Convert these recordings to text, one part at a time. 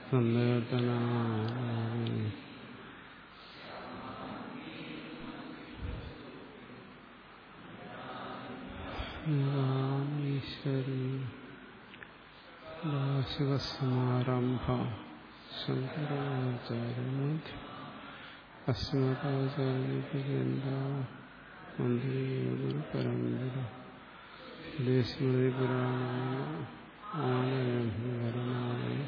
സങ്കീർത്തനാമി ഈശ്വരി ശിവസമാരംഭ ശങ്കരാചാര്യമധ്യ അസ്മതാചാര്യപര്യന്ത മന്ത്രി പരമ്പര ദേശസ്മൃതി പുരാണ ആനയഭരണായ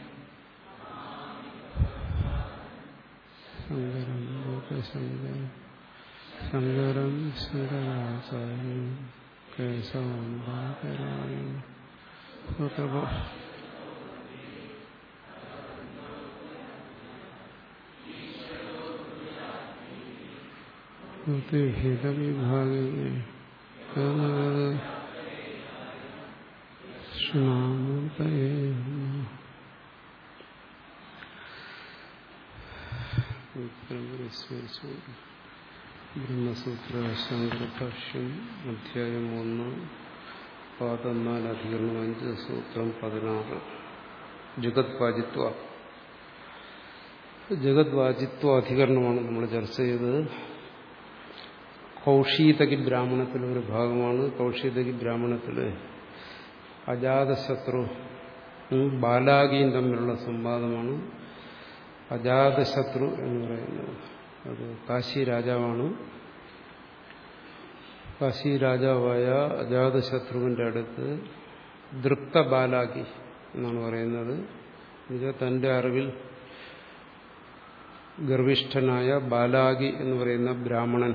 ശങ്കരം ലോകശങ്കരം ശങ്കരം ശങ്കരാചാര്യം കേശവം ബാകരായം സ്വതപ ഭേദവിഭാഗേ കൃഷ്ണാമൂർത്തയേ സ്മരിച്ചു ബ്രഹ്മസൂത്ര ശങ്കരഭാഷ്യം അധ്യായം ഒന്ന് പതിനാല് അധികരണം അഞ്ച് സൂത്രം പതിനാറ് ജഗത് വാജിത്വ ജഗത് വാജിത്വ അധികരണമാണ് നമ്മൾ ചർച്ച ചെയ്തത് കൗഷീതകി ബ്രാഹ്മണത്തിലെ ഒരു ഭാഗമാണ് കൗഷീതകി ബ്രാഹ്മണത്തില് അജാതശത്രു ബാലാകിയും തമ്മിലുള്ള സംവാദമാണ് അജാതശത്രു എന്ന് പറയുന്നത് അത് കാശി രാജാവാണ് കാശി രാജാവായ അജാതശത്രുവിന്റെ അടുത്ത് ദൃപ്ത ബാലാകി എന്നാണ് പറയുന്നത് ഇത് തന്റെ അറിവിൽ ഗർവിഷ്ഠനായ ബാലാകി എന്ന് പറയുന്ന ബ്രാഹ്മണൻ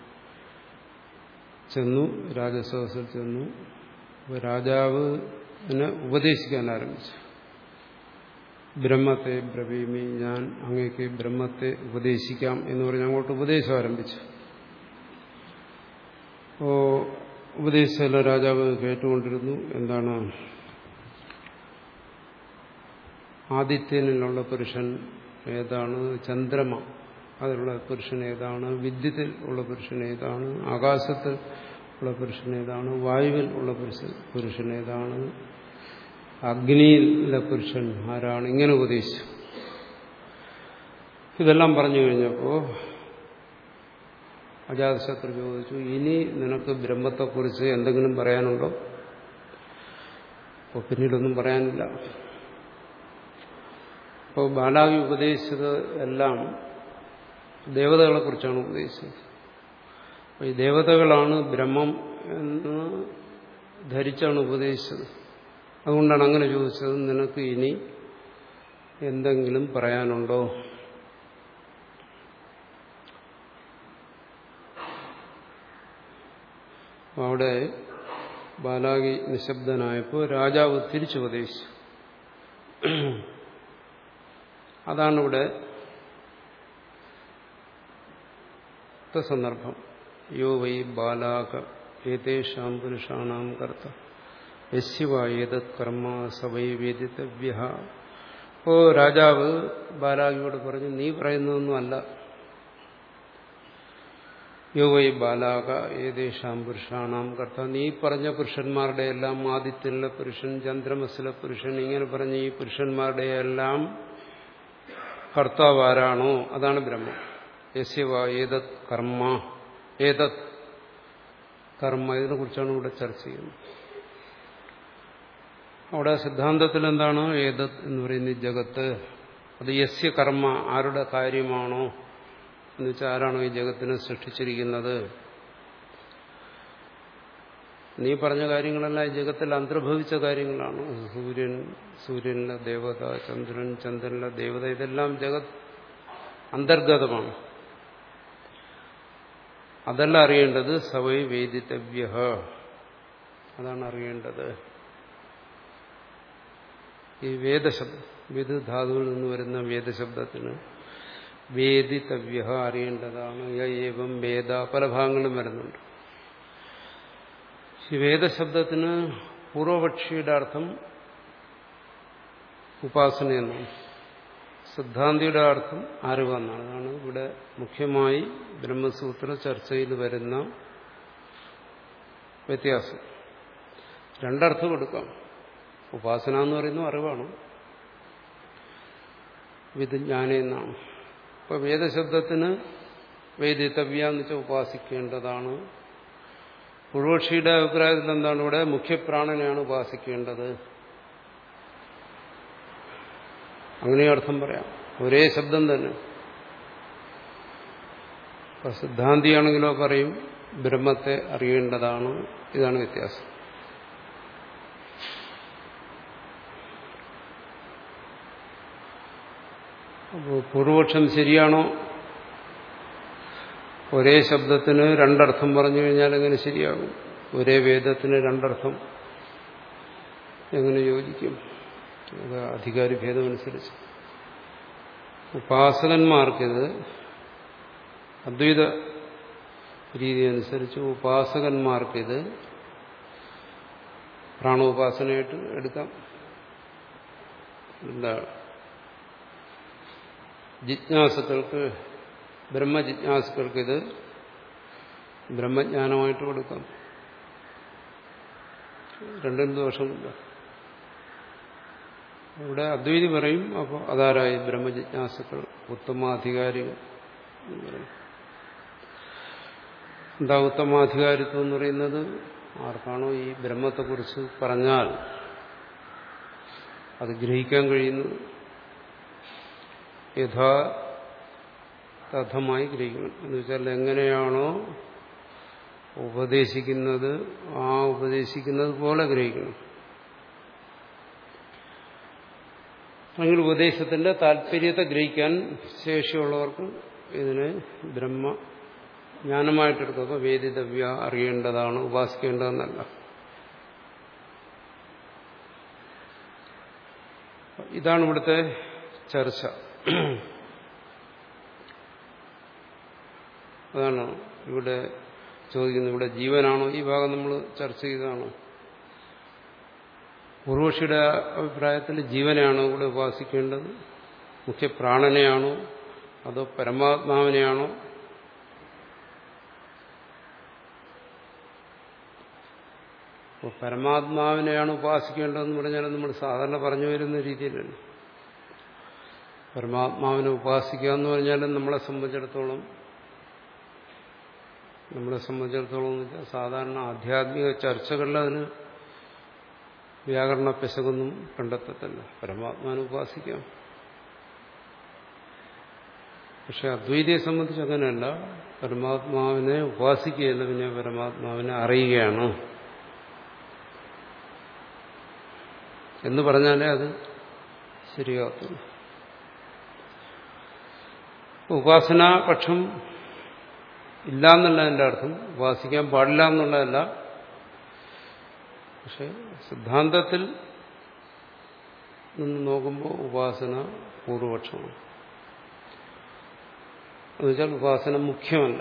ചെന്നു രാജസദസ്സിൽ ചെന്നു രാജാവിനെ ഉപദേശിക്കാൻ ആരംഭിച്ചു ബ്രഹ്മത്തെ ബ്രവീമി ഞാൻ അങ്ങേക്ക് ബ്രഹ്മത്തെ ഉപദേശിക്കാം എന്ന് പറഞ്ഞ് അങ്ങോട്ട് ഉപദേശം ആരംഭിച്ചു ഓ ഉപദേശിച്ചല്ല രാജാവ് കേട്ടുകൊണ്ടിരുന്നു എന്താണ് ആദിത്യനിലുള്ള പുരുഷൻ ഏതാണ് ചന്ദ്രമ അതിലുള്ള പുരുഷൻ ഏതാണ് വിദ്യുത്തിൽ ഉള്ള പുരുഷൻ ഏതാണ് ആകാശത്തിൽ ഉള്ള പുരുഷൻ ഏതാണ് വായുവിൽ ഉള്ള പുരുഷൻ പുരുഷൻ ഏതാണ് അഗ്നിയിലെ പുരുഷൻ ആരാണ് ഇങ്ങനെ ഉപദേശിച്ചു ഇതെല്ലാം പറഞ്ഞു കഴിഞ്ഞപ്പോൾ അജാതശത്രു ചോദിച്ചു ഇനി നിനക്ക് ബ്രഹ്മത്തെക്കുറിച്ച് എന്തെങ്കിലും പറയാനുണ്ടോ അപ്പോൾ പിന്നീടൊന്നും പറയാനില്ല അപ്പോൾ ബാലാവി ഉപദേശിച്ചത് എല്ലാം ദേവതകളെ കുറിച്ചാണ് ഉപദേശിച്ചത് അപ്പോൾ ഈ ദേവതകളാണ് ബ്രഹ്മം എന്ന് ധരിച്ചാണ് ഉപദേശിച്ചത് അതുകൊണ്ടാണ് അങ്ങനെ ചോദിച്ചത് നിനക്ക് ഇനി എന്തെങ്കിലും പറയാനുണ്ടോ അവിടെ ബാലാകി നിശബ്ദനായപ്പോൾ രാജാവ് തിരിച്ചുപദേശിച്ചു അതാണിവിടെ സന്ദർഭം യോ വൈ ബാലാക ഏതേഷാം പുരുഷാണാം കർത്ത യസ്യവായത് കർമ്മ സവൈ വേദിതവ്യ ഓ രാജാവ് ബാലാകിയോട് പറഞ്ഞു നീ പറയുന്നതൊന്നുമല്ല യോ വൈ ബാലാക ഏതേഷാം പുരുഷാണാം കർത്ത നീ പറഞ്ഞ പുരുഷന്മാരുടെ എല്ലാം ആദിത്യനിലെ പുരുഷൻ ചന്ദ്രമസിലെ പുരുഷൻ ഇങ്ങനെ പറഞ്ഞ ഈ പുരുഷന്മാരുടെ എല്ലാം കർത്താവ് ആരാണോ അതാണ് ബ്രഹ്മം യസ്യവ ഏതത് കർമ്മ ഏതത് കർമ്മ ഇതിനെ കുറിച്ചാണ് ഇവിടെ ചർച്ച ചെയ്യുന്നത് അവിടെ സിദ്ധാന്തത്തിൽ എന്താണ് ഏതത് എന്ന് പറയുന്ന ഈ ജഗത്ത് അത് യസ്യ കർമ്മ ആരുടെ കാര്യമാണോ എന്ന് വെച്ചാൽ ആരാണോ ഈ ജഗത്തിനെ സൃഷ്ടിച്ചിരിക്കുന്നത് നീ പറഞ്ഞ കാര്യങ്ങളെല്ലാം ഈ ജഗത്തിൽ അന്തർഭവിച്ച കാര്യങ്ങളാണ് സൂര്യൻ സൂര്യനിലെ ദേവത ചന്ദ്രൻ ചന്ദ്രനിലെ ദേവത ഇതെല്ലാം ജഗത് അന്തർഗതമാണ് അതല്ല അറിയേണ്ടത് സവൈ വേദിതവ്യ അതാണ് അറിയേണ്ടത് ഈ വേദശബ്ദം വിദ് ധാതുവിൽ നിന്ന് വരുന്ന വേദശബ്ദത്തിന് വേദിതവ്യ അറിയേണ്ടതാണ് ഏവം വേദ പല ഭാഗങ്ങളും വരുന്നുണ്ട് ഈ വേദശബ്ദത്തിന് പൂർവപക്ഷിയുടെ അർത്ഥം ഉപാസന എന്നാണ് സിദ്ധാന്തിയുടെ അർത്ഥം അറിവെന്നാണ് അതാണ് ഇവിടെ മുഖ്യമായി ബ്രഹ്മസൂത്ര ചർച്ചയിൽ വരുന്ന വ്യത്യാസം രണ്ടർത്ഥം കൊടുക്കാം ഉപാസന എന്ന് പറയുന്നത് അറിവാണ് വിദ്ജ്ഞാനം എന്നാണ് ഇപ്പൊ വേദശബ്ദത്തിന് വേദിതവ്യ എന്ന് വെച്ചാൽ ഉപാസിക്കേണ്ടതാണ് പൂർവക്ഷിയുടെ അഭിപ്രായത്തിൽ എന്താണ് ഇവിടെ മുഖ്യപ്രാണനെയാണ് ഉപാസിക്കേണ്ടത് അങ്ങനെ അർത്ഥം പറയാം ഒരേ ശബ്ദം തന്നെ ഇപ്പൊ സിദ്ധാന്തിയാണെങ്കിലോ പറയും ബ്രഹ്മത്തെ അറിയേണ്ടതാണ് ഇതാണ് വ്യത്യാസം അപ്പോൾ പൂർവപക്ഷം ശരിയാണോ ഒരേ ശബ്ദത്തിന് രണ്ടർത്ഥം പറഞ്ഞു കഴിഞ്ഞാൽ എങ്ങനെ ശരിയാകും ഒരേ വേദത്തിന് രണ്ടർത്ഥം എങ്ങനെ യോജിക്കും അത് അധികാരി ഭേദമനുസരിച്ച് ഉപാസകന്മാർക്കിത് അദ്വൈത രീതി അനുസരിച്ച് ഉപാസകന്മാർക്കിത് പ്രാണോപാസനയായിട്ട് എടുക്കാം എന്താ ജിജ്ഞാസുക്കൾക്ക് ബ്രഹ്മജിജ്ഞാസുക്കൾക്ക് ഇത് ബ്രഹ്മജ്ഞാനമായിട്ട് കൊടുക്കാം രണ്ടും ദോഷമില്ല ഇവിടെ അദ്വൈതി പറയും അപ്പോൾ അതാരായി ബ്രഹ്മജിജ്ഞാസുക്കൾ ഉത്തമാധികാരികൾ എന്ന് പറയും എന്താ ഉത്തമാധികാരിത്വം എന്ന് പറയുന്നത് ആർക്കാണോ ഈ ബ്രഹ്മത്തെക്കുറിച്ച് പറഞ്ഞാൽ അത് ഗ്രഹിക്കാൻ കഴിയുന്നത് യഥാതഥമായി ഗ്രഹിക്കണം എന്ന് വെച്ചാൽ എങ്ങനെയാണോ ഉപദേശിക്കുന്നത് ആ ഉപദേശിക്കുന്നത് പോലെ ഗ്രഹിക്കണം അല്ലെങ്കിൽ ഉപദേശത്തിന്റെ താല്പര്യത്തെ ഗ്രഹിക്കാൻ ശേഷിയുള്ളവർക്ക് ഇതിനെ ബ്രഹ്മ ജ്ഞാനമായിട്ടെടുക്കുക വേദിതവ്യ അറിയേണ്ടതാണ് ഉപാസിക്കേണ്ടതെന്നല്ല ഇതാണ് ഇവിടുത്തെ ചർച്ച അതാണ് ഇവിടെ ചോദിക്കുന്നത് ഇവിടെ ജീവനാണോ ഈ ഭാഗം നമ്മൾ ചർച്ച ചെയ്തതാണോ ഉർവശിയുടെ അഭിപ്രായത്തിൽ ജീവനെയാണോ ഇവിടെ ഉപാസിക്കേണ്ടത് മുഖ്യ പ്രാണനെയാണോ അതോ പരമാത്മാവിനെയാണോ അപ്പോൾ പരമാത്മാവിനെയാണ് ഉപാസിക്കേണ്ടതെന്ന് പറഞ്ഞാൽ നമ്മൾ സാധാരണ പറഞ്ഞു വരുന്ന രീതിയിലല്ല പരമാത്മാവിനെ ഉപാസിക്കുക എന്ന് പറഞ്ഞാൽ നമ്മളെ സംബന്ധിച്ചിടത്തോളം നമ്മളെ സംബന്ധിച്ചിടത്തോളം എന്ന് വെച്ചാൽ സാധാരണ ആധ്യാത്മിക ചർച്ചകളിൽ അതിന് വ്യാകരണ പെശകൊന്നും കണ്ടെത്തത്തില്ല പരമാത്മാവിനെ ഉപാസിക്കാം പക്ഷെ അദ്വൈതിയെ സംബന്ധിച്ച് അങ്ങനെയല്ല പരമാത്മാവിനെ ഉപാസിക്കുകയല്ല പിന്നെ പരമാത്മാവിനെ അറിയുകയാണ് എന്ന് പറഞ്ഞാലേ അത് ശരിയാകത്തുള്ളൂ ഉപാസനാ പക്ഷം ഇല്ല എന്നല്ല എൻ്റെ അർത്ഥം ഉപാസിക്കാൻ പാടില്ല എന്നുള്ളതല്ല പക്ഷെ സിദ്ധാന്തത്തിൽ നിന്ന് നോക്കുമ്പോൾ ഉപാസന പൂർവപക്ഷമാണ് എന്നുവെച്ചാൽ ഉപാസന മുഖ്യമല്ല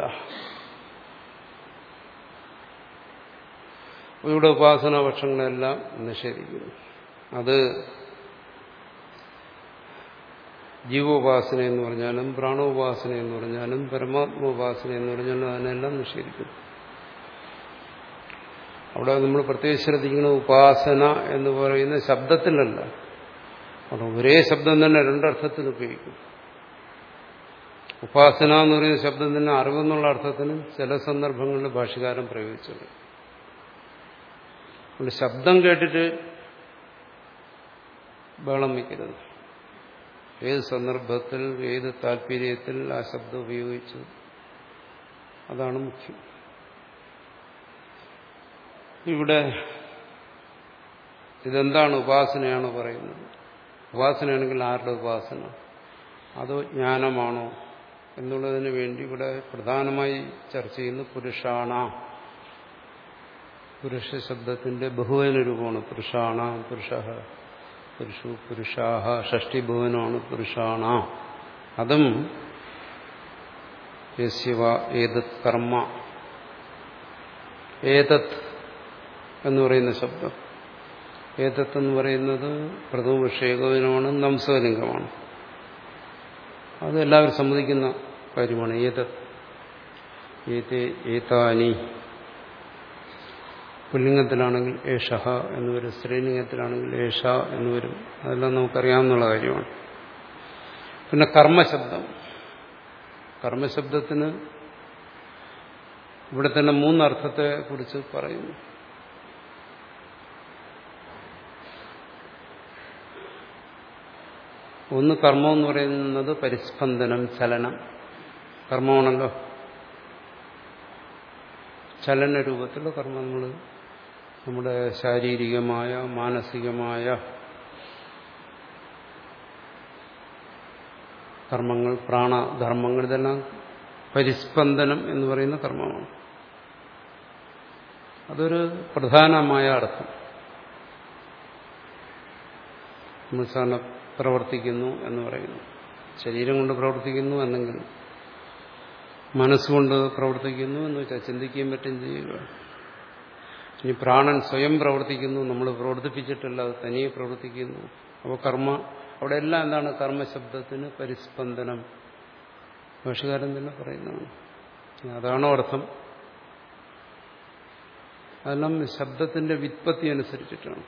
ഇവിടെ ഉപാസനാ പക്ഷങ്ങളെല്ലാം നിഷേധിക്കുന്നു അത് ജീവോപാസന എന്ന് പറഞ്ഞാലും പ്രാണോപാസന എന്ന് പറഞ്ഞാലും പരമാത്മോപാസന എന്ന് പറഞ്ഞാലും അതിനെല്ലാം നിഷേധിക്കുന്നു അവിടെ നമ്മൾ പ്രത്യേകം ശ്രദ്ധിക്കുന്ന ഉപാസന എന്ന് പറയുന്ന ശബ്ദത്തിലല്ല അവിടെ ഒരേ ശബ്ദം തന്നെ രണ്ടർത്ഥത്തിൽ ഉപയോഗിക്കും ഉപാസന എന്ന് പറയുന്ന ശബ്ദം തന്നെ അറിവെന്നുള്ള അർത്ഥത്തിന് ചില സന്ദർഭങ്ങളിൽ ഭാഷകാരം പ്രയോഗിച്ചത് അതുകൊണ്ട് ശബ്ദം കേട്ടിട്ട് ബഹളം വയ്ക്കരുത് ഏത് സന്ദർഭത്തിൽ ഏത് താല്പര്യത്തിൽ ആ ശബ്ദം ഉപയോഗിച്ചു അതാണ് മുഖ്യം ഇവിടെ ഇതെന്താണ് ഉപാസനയാണ് പറയുന്നത് ഉപാസനയാണെങ്കിൽ ആരുടെ ഉപാസന അതോ ജ്ഞാനമാണോ എന്നുള്ളതിന് വേണ്ടി ഇവിടെ പ്രധാനമായി ചർച്ച ചെയ്യുന്ന പുരുഷാണ പുരുഷ ശബ്ദത്തിന്റെ ബഹുവന രൂപമാണ് പുരുഷാണ പുരുഷ പുരുഷു പുരുഷാഹ ഷഷ്ടി ഭുവനമാണ് പുരുഷാണ അതും യസ്യവ ഏതത് കർമ്മ ഏതത് എന്ന് പറയുന്ന ശബ്ദം ഏതത്ത് എന്ന് പറയുന്നത് പ്രഥമ വിഷയകവനമാണ് നംസലിംഗമാണ് അത് എല്ലാവരും സമ്മതിക്കുന്ന കാര്യമാണ് ഏതത് ഏതേ ഏതാനി പുല്ലിംഗത്തിലാണെങ്കിൽ ഏഷഹ എന്ന് വരും സ്ത്രീലിംഗത്തിലാണെങ്കിൽ ഏഷ എന്ന് വരും അതെല്ലാം നമുക്കറിയാവുന്ന കാര്യമാണ് പിന്നെ കർമ്മശബ്ദം കർമ്മശബ്ദത്തിന് ഇവിടെ തന്നെ മൂന്നർത്ഥത്തെ കുറിച്ച് പറയുന്നു ഒന്ന് കർമ്മം എന്ന് പറയുന്നത് പരിസ്പന്ദനം ചലനം കർമ്മമാണല്ലോ ചലന രൂപത്തിലുള്ള കർമ്മങ്ങൾ നമ്മുടെ ശാരീരികമായ മാനസികമായ കർമ്മങ്ങൾ പ്രാണധർമ്മങ്ങൾ ഇതെല്ലാം പരിസ്പന്ദനം എന്ന് പറയുന്ന കർമ്മമാണ് അതൊരു പ്രധാനമായ അർത്ഥം നമ്മൾ സാധാരണ പ്രവർത്തിക്കുന്നു എന്ന് പറയുന്നു ശരീരം കൊണ്ട് പ്രവർത്തിക്കുന്നു അല്ലെങ്കിൽ മനസ്സുകൊണ്ട് പ്രവർത്തിക്കുന്നു എന്ന് വെച്ചാൽ ചിന്തിക്കുകയും പറ്റും ചെയ്യുക ഇനി പ്രാണൻ സ്വയം പ്രവർത്തിക്കുന്നു നമ്മൾ പ്രവർത്തിപ്പിച്ചിട്ടില്ല അത് തനിയെ പ്രവർത്തിക്കുന്നു അപ്പോൾ കർമ്മ അവിടെ എല്ലാം എന്താണ് കർമ്മശബ്ദത്തിന് പരിസ്പന്ദനം ഭാഷകാരൻ തന്നെ പറയുന്നതാണ് അതാണോ അർത്ഥം അതെല്ലാം ശബ്ദത്തിന്റെ വിത്പത്തി അനുസരിച്ചിട്ടാണ്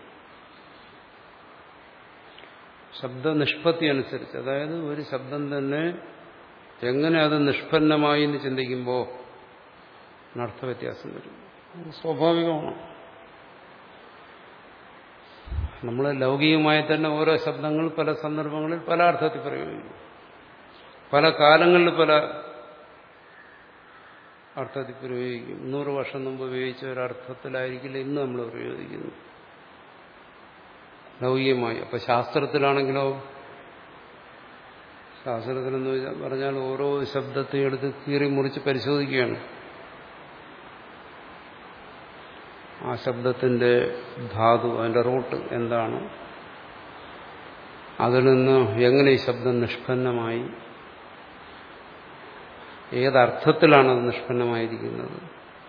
ശബ്ദനിഷ്പത്തി അനുസരിച്ച് അതായത് ഒരു ശബ്ദം തന്നെ എങ്ങനെ അത് നിഷ്പന്നമായി എന്ന് ചിന്തിക്കുമ്പോൾ അർത്ഥവ്യത്യാസം വരും സ്വാഭാവികമാണ് നമ്മൾ ലൗകികമായി തന്നെ ഓരോ ശബ്ദങ്ങൾ പല സന്ദർഭങ്ങളിൽ പല അർത്ഥത്തിൽ പ്രയോഗിക്കും പല കാലങ്ങളിൽ പല അർത്ഥത്തിൽ പ്രയോഗിക്കും നൂറ് വർഷം മുമ്പ് ഉപയോഗിച്ച ഒരർത്ഥത്തിലായിരിക്കില്ല ഇന്ന് നമ്മൾ പ്രയോഗിക്കുന്നു ലൗകികമായി അപ്പൊ ശാസ്ത്രത്തിലാണെങ്കിലോ ശാസ്ത്രത്തിലെന്ന് പറഞ്ഞാൽ ഓരോ ശബ്ദത്തെയും എടുത്ത് കീറി മുറിച്ച് പരിശോധിക്കുകയാണ് ആ ശബ്ദത്തിന്റെ ധാതു അതിന്റെ റൂട്ട് എന്താണ് അതിൽ നിന്ന് എങ്ങനെ ഈ ശബ്ദം നിഷ്പന്നമായി ഏതർത്ഥത്തിലാണ് അത് നിഷ്പന്നമായിരിക്കുന്നത്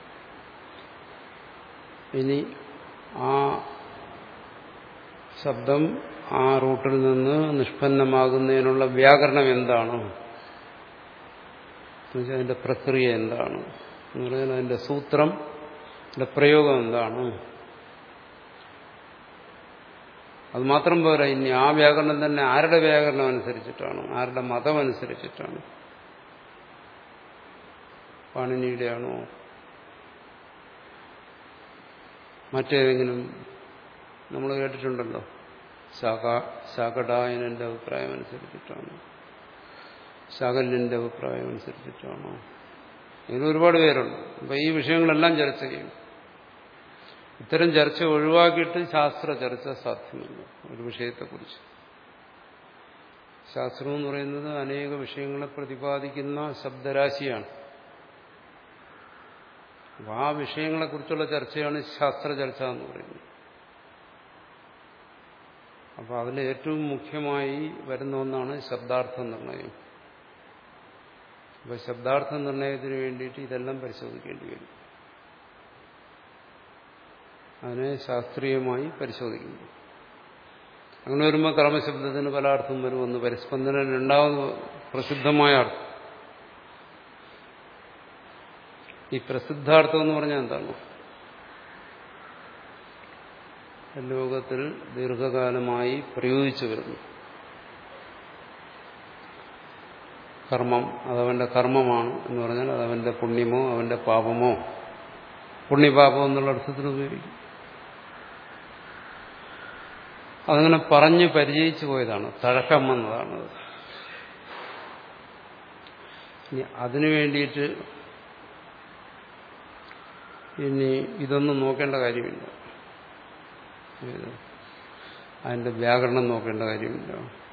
ഇനി ആ ശബ്ദം ആ റൂട്ടിൽ നിന്ന് നിഷ്പന്നമാകുന്നതിനുള്ള വ്യാകരണം എന്താണ് അതിന്റെ പ്രക്രിയ എന്താണ് എന്ന് പറഞ്ഞാൽ അതിന്റെ സൂത്രം അതിന്റെ പ്രയോഗം എന്താണ് അത് മാത്രം പോരാ ഇനി ആ വ്യാകരണം തന്നെ ആരുടെ വ്യാകരണം അനുസരിച്ചിട്ടാണ് ആരുടെ മതം അനുസരിച്ചിട്ടാണ് പാണിനിയുടെയാണോ മറ്റേതെങ്കിലും നമ്മൾ കേട്ടിട്ടുണ്ടല്ലോ ശാഖ ശാഖടായനന്റെ അഭിപ്രായം അനുസരിച്ചിട്ടാണ് ശാകല്യന്റെ അഭിപ്രായം അനുസരിച്ചിട്ടാണോ ഇങ്ങനെ ഒരുപാട് പേരുണ്ട് അപ്പൊ ഈ വിഷയങ്ങളെല്ലാം ചർച്ച ചെയ്യും ഇത്തരം ചർച്ച ഒഴിവാക്കിയിട്ട് ശാസ്ത്ര ചർച്ച സാധ്യമല്ല ഒരു വിഷയത്തെക്കുറിച്ച് ശാസ്ത്രം എന്ന് പറയുന്നത് അനേക വിഷയങ്ങളെ പ്രതിപാദിക്കുന്ന ശബ്ദരാശിയാണ് അപ്പൊ ആ വിഷയങ്ങളെക്കുറിച്ചുള്ള ചർച്ചയാണ് ശാസ്ത്ര ചർച്ച എന്ന് പറയുന്നത് അപ്പൊ അതിൽ ഏറ്റവും മുഖ്യമായി വരുന്ന ഒന്നാണ് ശബ്ദാർത്ഥ നിർണയം അപ്പൊ ശബ്ദാർത്ഥ നിർണയത്തിന് വേണ്ടിയിട്ട് ഇതെല്ലാം പരിശോധിക്കേണ്ടി വരും അതിനെ ശാസ്ത്രീയമായി പരിശോധിക്കുന്നു അങ്ങനെ വരുമ്പോൾ കർമ്മശബ്ദത്തിന് പല അർത്ഥം വരും ഒന്ന് പരിസ്പന്ദനം രണ്ടാമത് പ്രസിദ്ധമായ അർത്ഥം ഈ പ്രസിദ്ധാർത്ഥം എന്ന് പറഞ്ഞാൽ എന്താണ് ലോകത്തിൽ ദീർഘകാലമായി പ്രയോഗിച്ചു വരുന്നു കർമ്മം അതവന്റെ കർമ്മമാണ് എന്ന് പറഞ്ഞാൽ അതവന്റെ പുണ്യമോ അവന്റെ പാപമോ പുണ്യപാപം എന്നുള്ള അർത്ഥത്തിൽ ഉപയോഗിക്കും അതങ്ങനെ പറഞ്ഞ് പരിചയിച്ചു പോയതാണ് തഴക്കം എന്നതാണ് ഇനി അതിനു വേണ്ടിയിട്ട് ഇനി ഇതൊന്നും നോക്കേണ്ട കാര്യമില്ല അതിന്റെ വ്യാകരണം നോക്കേണ്ട കാര്യമില്ല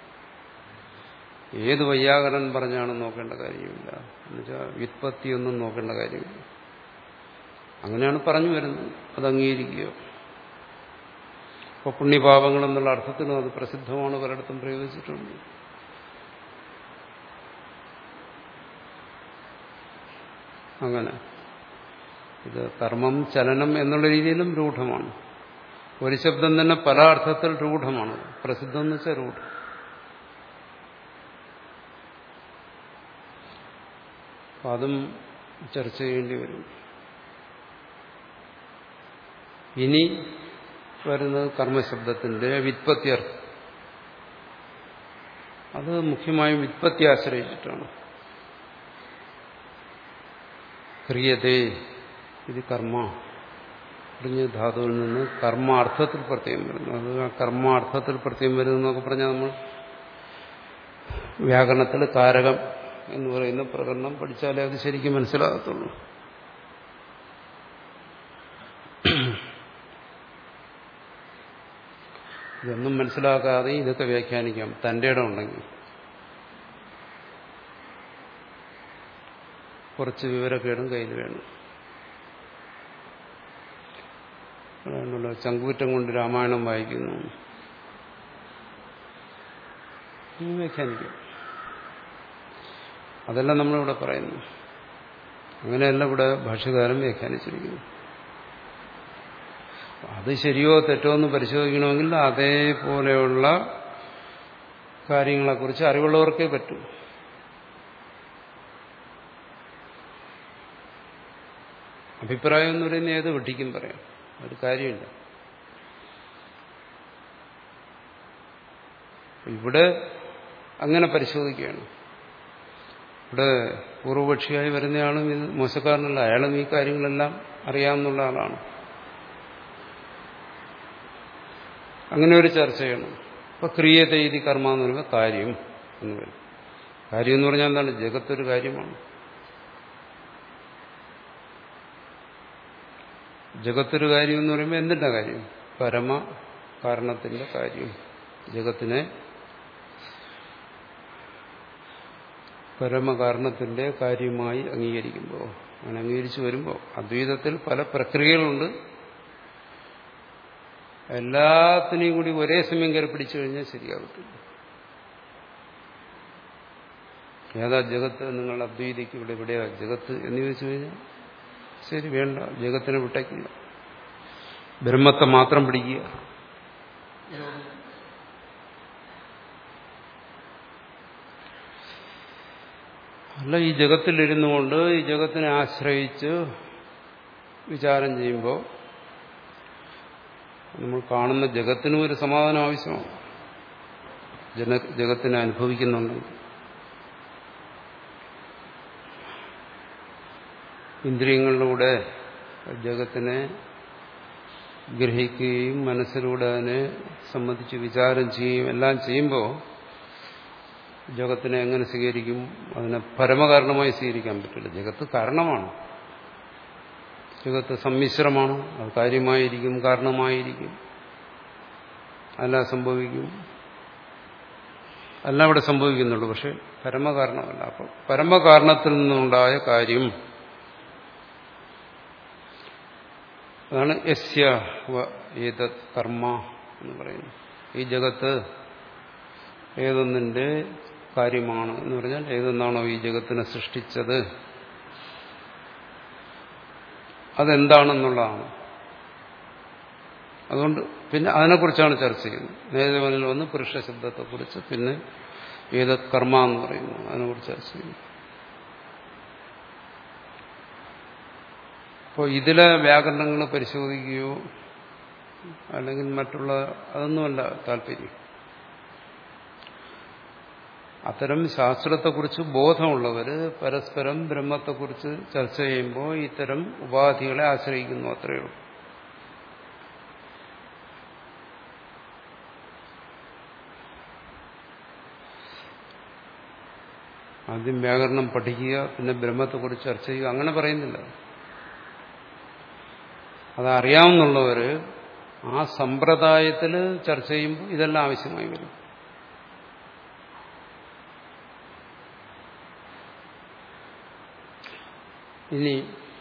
ഏത് വൈയാകരൻ പറഞ്ഞാണ് നോക്കേണ്ട കാര്യമില്ല എന്നുവെച്ചാൽ വ്യുത്പത്തിയൊന്നും നോക്കേണ്ട കാര്യമില്ല അങ്ങനെയാണ് പറഞ്ഞു വരുന്നത് അത് അംഗീകരിക്കുക അപ്പോൾ പുണ്യപാപങ്ങൾ എന്നുള്ള അർത്ഥത്തിനും അത് പ്രസിദ്ധമാണ് പലയിടത്തും പ്രയോഗിച്ചിട്ടുണ്ട് അങ്ങനെ ഇത് കർമ്മം ചലനം എന്നുള്ള രീതിയിലും രൂഢമാണ് ഒരു ശബ്ദം തന്നെ പല അർത്ഥത്തിൽ രൂഢമാണ് പ്രസിദ്ധം എന്ന് വെച്ചാൽ രൂഢം അപ്പം അതും ചർച്ച ചെയ്യേണ്ടി വരും ഇനി വരുന്നത് കർമ്മശബ്ദത്തിന്റെ വിത്പത്തി അർത്ഥം അത് മുഖ്യമായും വിത്പത്തി ആശ്രയിച്ചിട്ടാണ് ക്രിയതേ ഇത് കർമ്മ പറഞ്ഞ ധാതുവിൽ നിന്ന് കർമാർത്ഥത്തിൽ പ്രത്യേകം വരുന്നു അത് ആ കർമാർത്ഥത്തിൽ പ്രത്യേകം വരുന്നു എന്നൊക്കെ പറഞ്ഞാൽ നമ്മൾ വ്യാകരണത്തിൽ കാരകം എന്ന് പറയുന്ന പ്രകടനം പഠിച്ചാലേ അത് ശരിക്കും മനസ്സിലാകത്തുള്ളൂ ഇതൊന്നും മനസ്സിലാക്കാതെ ഇതൊക്കെ വ്യാഖ്യാനിക്കാം തൻ്റെ ഇടം ഉണ്ടെങ്കിൽ കുറച്ച് വിവരക്കേടും കയ്യിൽ വേണം അതുകൊണ്ടല്ലോ ചങ്കൂറ്റം കൊണ്ട് രാമായണം വായിക്കുന്നു വ്യാഖ്യാനിക്കും അതെല്ലാം നമ്മളിവിടെ പറയുന്നു അങ്ങനെയല്ല ഇവിടെ ഭാഷകാരൻ വ്യാഖ്യാനിച്ചിരിക്കുന്നു അത് ശരിയോ തെറ്റോ എന്ന് പരിശോധിക്കണമെങ്കിൽ അതേപോലെയുള്ള കാര്യങ്ങളെക്കുറിച്ച് അറിവുള്ളവർക്കേ പറ്റൂ അഭിപ്രായം എന്ന് പറയുന്നത് ഏത് വെട്ടിക്കും പറയാം ഒരു കാര്യമില്ല ഇവിടെ അങ്ങനെ പരിശോധിക്കുകയാണ് ഇവിടെ പൂർവപക്ഷിയായി വരുന്നയാളും ഇത് മോശക്കാരനല്ല അയാളും ഈ കാര്യങ്ങളെല്ലാം അറിയാവുന്ന ആളാണ് അങ്ങനെ ഒരു ചർച്ച ചെയ്യണം ഇപ്പൊ ക്രിയത ഇത് കർമ്മ എന്ന് പറയുമ്പോൾ കാര്യം എന്ന് പറയും കാര്യം എന്ന് പറഞ്ഞാൽ എന്താണ് ജഗത്തൊരു കാര്യമാണ് ജഗത്തൊരു കാര്യം എന്ന് പറയുമ്പോൾ എന്തിന്റെ കാര്യം പരമ കാരണത്തിന്റെ കാര്യം ജഗത്തിനെ പരമകാരണത്തിന്റെ കാര്യമായി അംഗീകരിക്കുമ്പോൾ അങ്ങനെ അംഗീകരിച്ചു വരുമ്പോൾ അദ്വൈതത്തിൽ പല പ്രക്രിയകളുണ്ട് എല്ലാത്തിനെയും കൂടി ഒരേ സമയം കയറി പിടിച്ചു കഴിഞ്ഞാൽ ശരിയാകത്തില്ല ഏതാ ജഗത്ത് നിങ്ങൾ അദ്വൈതിക്ക് ഇവിടെ എവിടെയാ ജഗത്ത് എന്ന് ചോദിച്ചു കഴിഞ്ഞാൽ ശരി വേണ്ട ജഗത്തിനെ വിട്ടേക്കില്ല ബ്രഹ്മത്തെ മാത്രം പിടിക്കുക അല്ല ഈ ജഗത്തിലിരുന്നു കൊണ്ട് ഈ ജഗത്തിനെ ആശ്രയിച്ച് വിചാരം ചെയ്യുമ്പോൾ നമ്മൾ കാണുന്ന ജഗത്തിനും ഒരു സമാധാനം ആവശ്യമാണ് ജന ജഗത്തിനെ അനുഭവിക്കുന്നുണ്ടെങ്കിൽ ഇന്ദ്രിയങ്ങളിലൂടെ ജഗത്തിനെ ഗ്രഹിക്കുകയും മനസ്സിലൂടെ അതിനെ സംബന്ധിച്ച് വിചാരം ചെയ്യുകയും എല്ലാം ചെയ്യുമ്പോൾ ജഗത്തിനെ എങ്ങനെ സ്വീകരിക്കും അതിനെ പരമകാരണമായി സ്വീകരിക്കാൻ പറ്റില്ല ജഗത്ത് കാരണമാണ് ജഗത്ത് സമ്മിശ്രമാണ് അത് കാര്യമായിരിക്കും കാരണമായിരിക്കും അതെല്ലാം സംഭവിക്കും എല്ലാം ഇവിടെ സംഭവിക്കുന്നുള്ളൂ പക്ഷെ പരമകാരണമല്ല അപ്പം പരമകാരണത്തിൽ നിന്നുണ്ടായ കാര്യം അതാണ് യസ്യ ഏതത് കർമ്മ എന്ന് പറയുന്നത് ഈ ജഗത്ത് ഏതൊന്നിന്റെ കാര്യമാണ് എന്ന് പറഞ്ഞാൽ ഏതൊന്നാണോ ഈ ജഗത്തിനെ സൃഷ്ടിച്ചത് അതെന്താണെന്നുള്ളതാണ് അതുകൊണ്ട് പിന്നെ അതിനെക്കുറിച്ചാണ് ചർച്ച ചെയ്യുന്നത് നേരത്തെ മുന്നിൽ വന്ന് പുരുഷ ശബ്ദത്തെക്കുറിച്ച് പിന്നെ ഏത് കർമ്മ എന്ന് പറയുന്നു അതിനെക്കുറിച്ച് ചർച്ച ചെയ്യുന്നു അപ്പോൾ ഇതിലെ വ്യാകരണങ്ങൾ പരിശോധിക്കുകയോ അല്ലെങ്കിൽ മറ്റുള്ള അതൊന്നുമല്ല താല്പര്യം അത്തരം ശാസ്ത്രത്തെക്കുറിച്ച് ബോധമുള്ളവർ പരസ്പരം ബ്രഹ്മത്തെക്കുറിച്ച് ചർച്ച ചെയ്യുമ്പോൾ ഇത്തരം ഉപാധികളെ ആശ്രയിക്കുന്നു അത്രയേ ഉള്ളൂ ആദ്യം വ്യാകരണം പഠിക്കുക പിന്നെ ബ്രഹ്മത്തെക്കുറിച്ച് ചർച്ച ചെയ്യുക അങ്ങനെ പറയുന്നില്ല അതറിയാവുന്നുള്ളവർ ആ സമ്പ്രദായത്തിൽ ചർച്ച ചെയ്യുമ്പോൾ ഇതെല്ലാം ആവശ്യമായി വരും ഇനി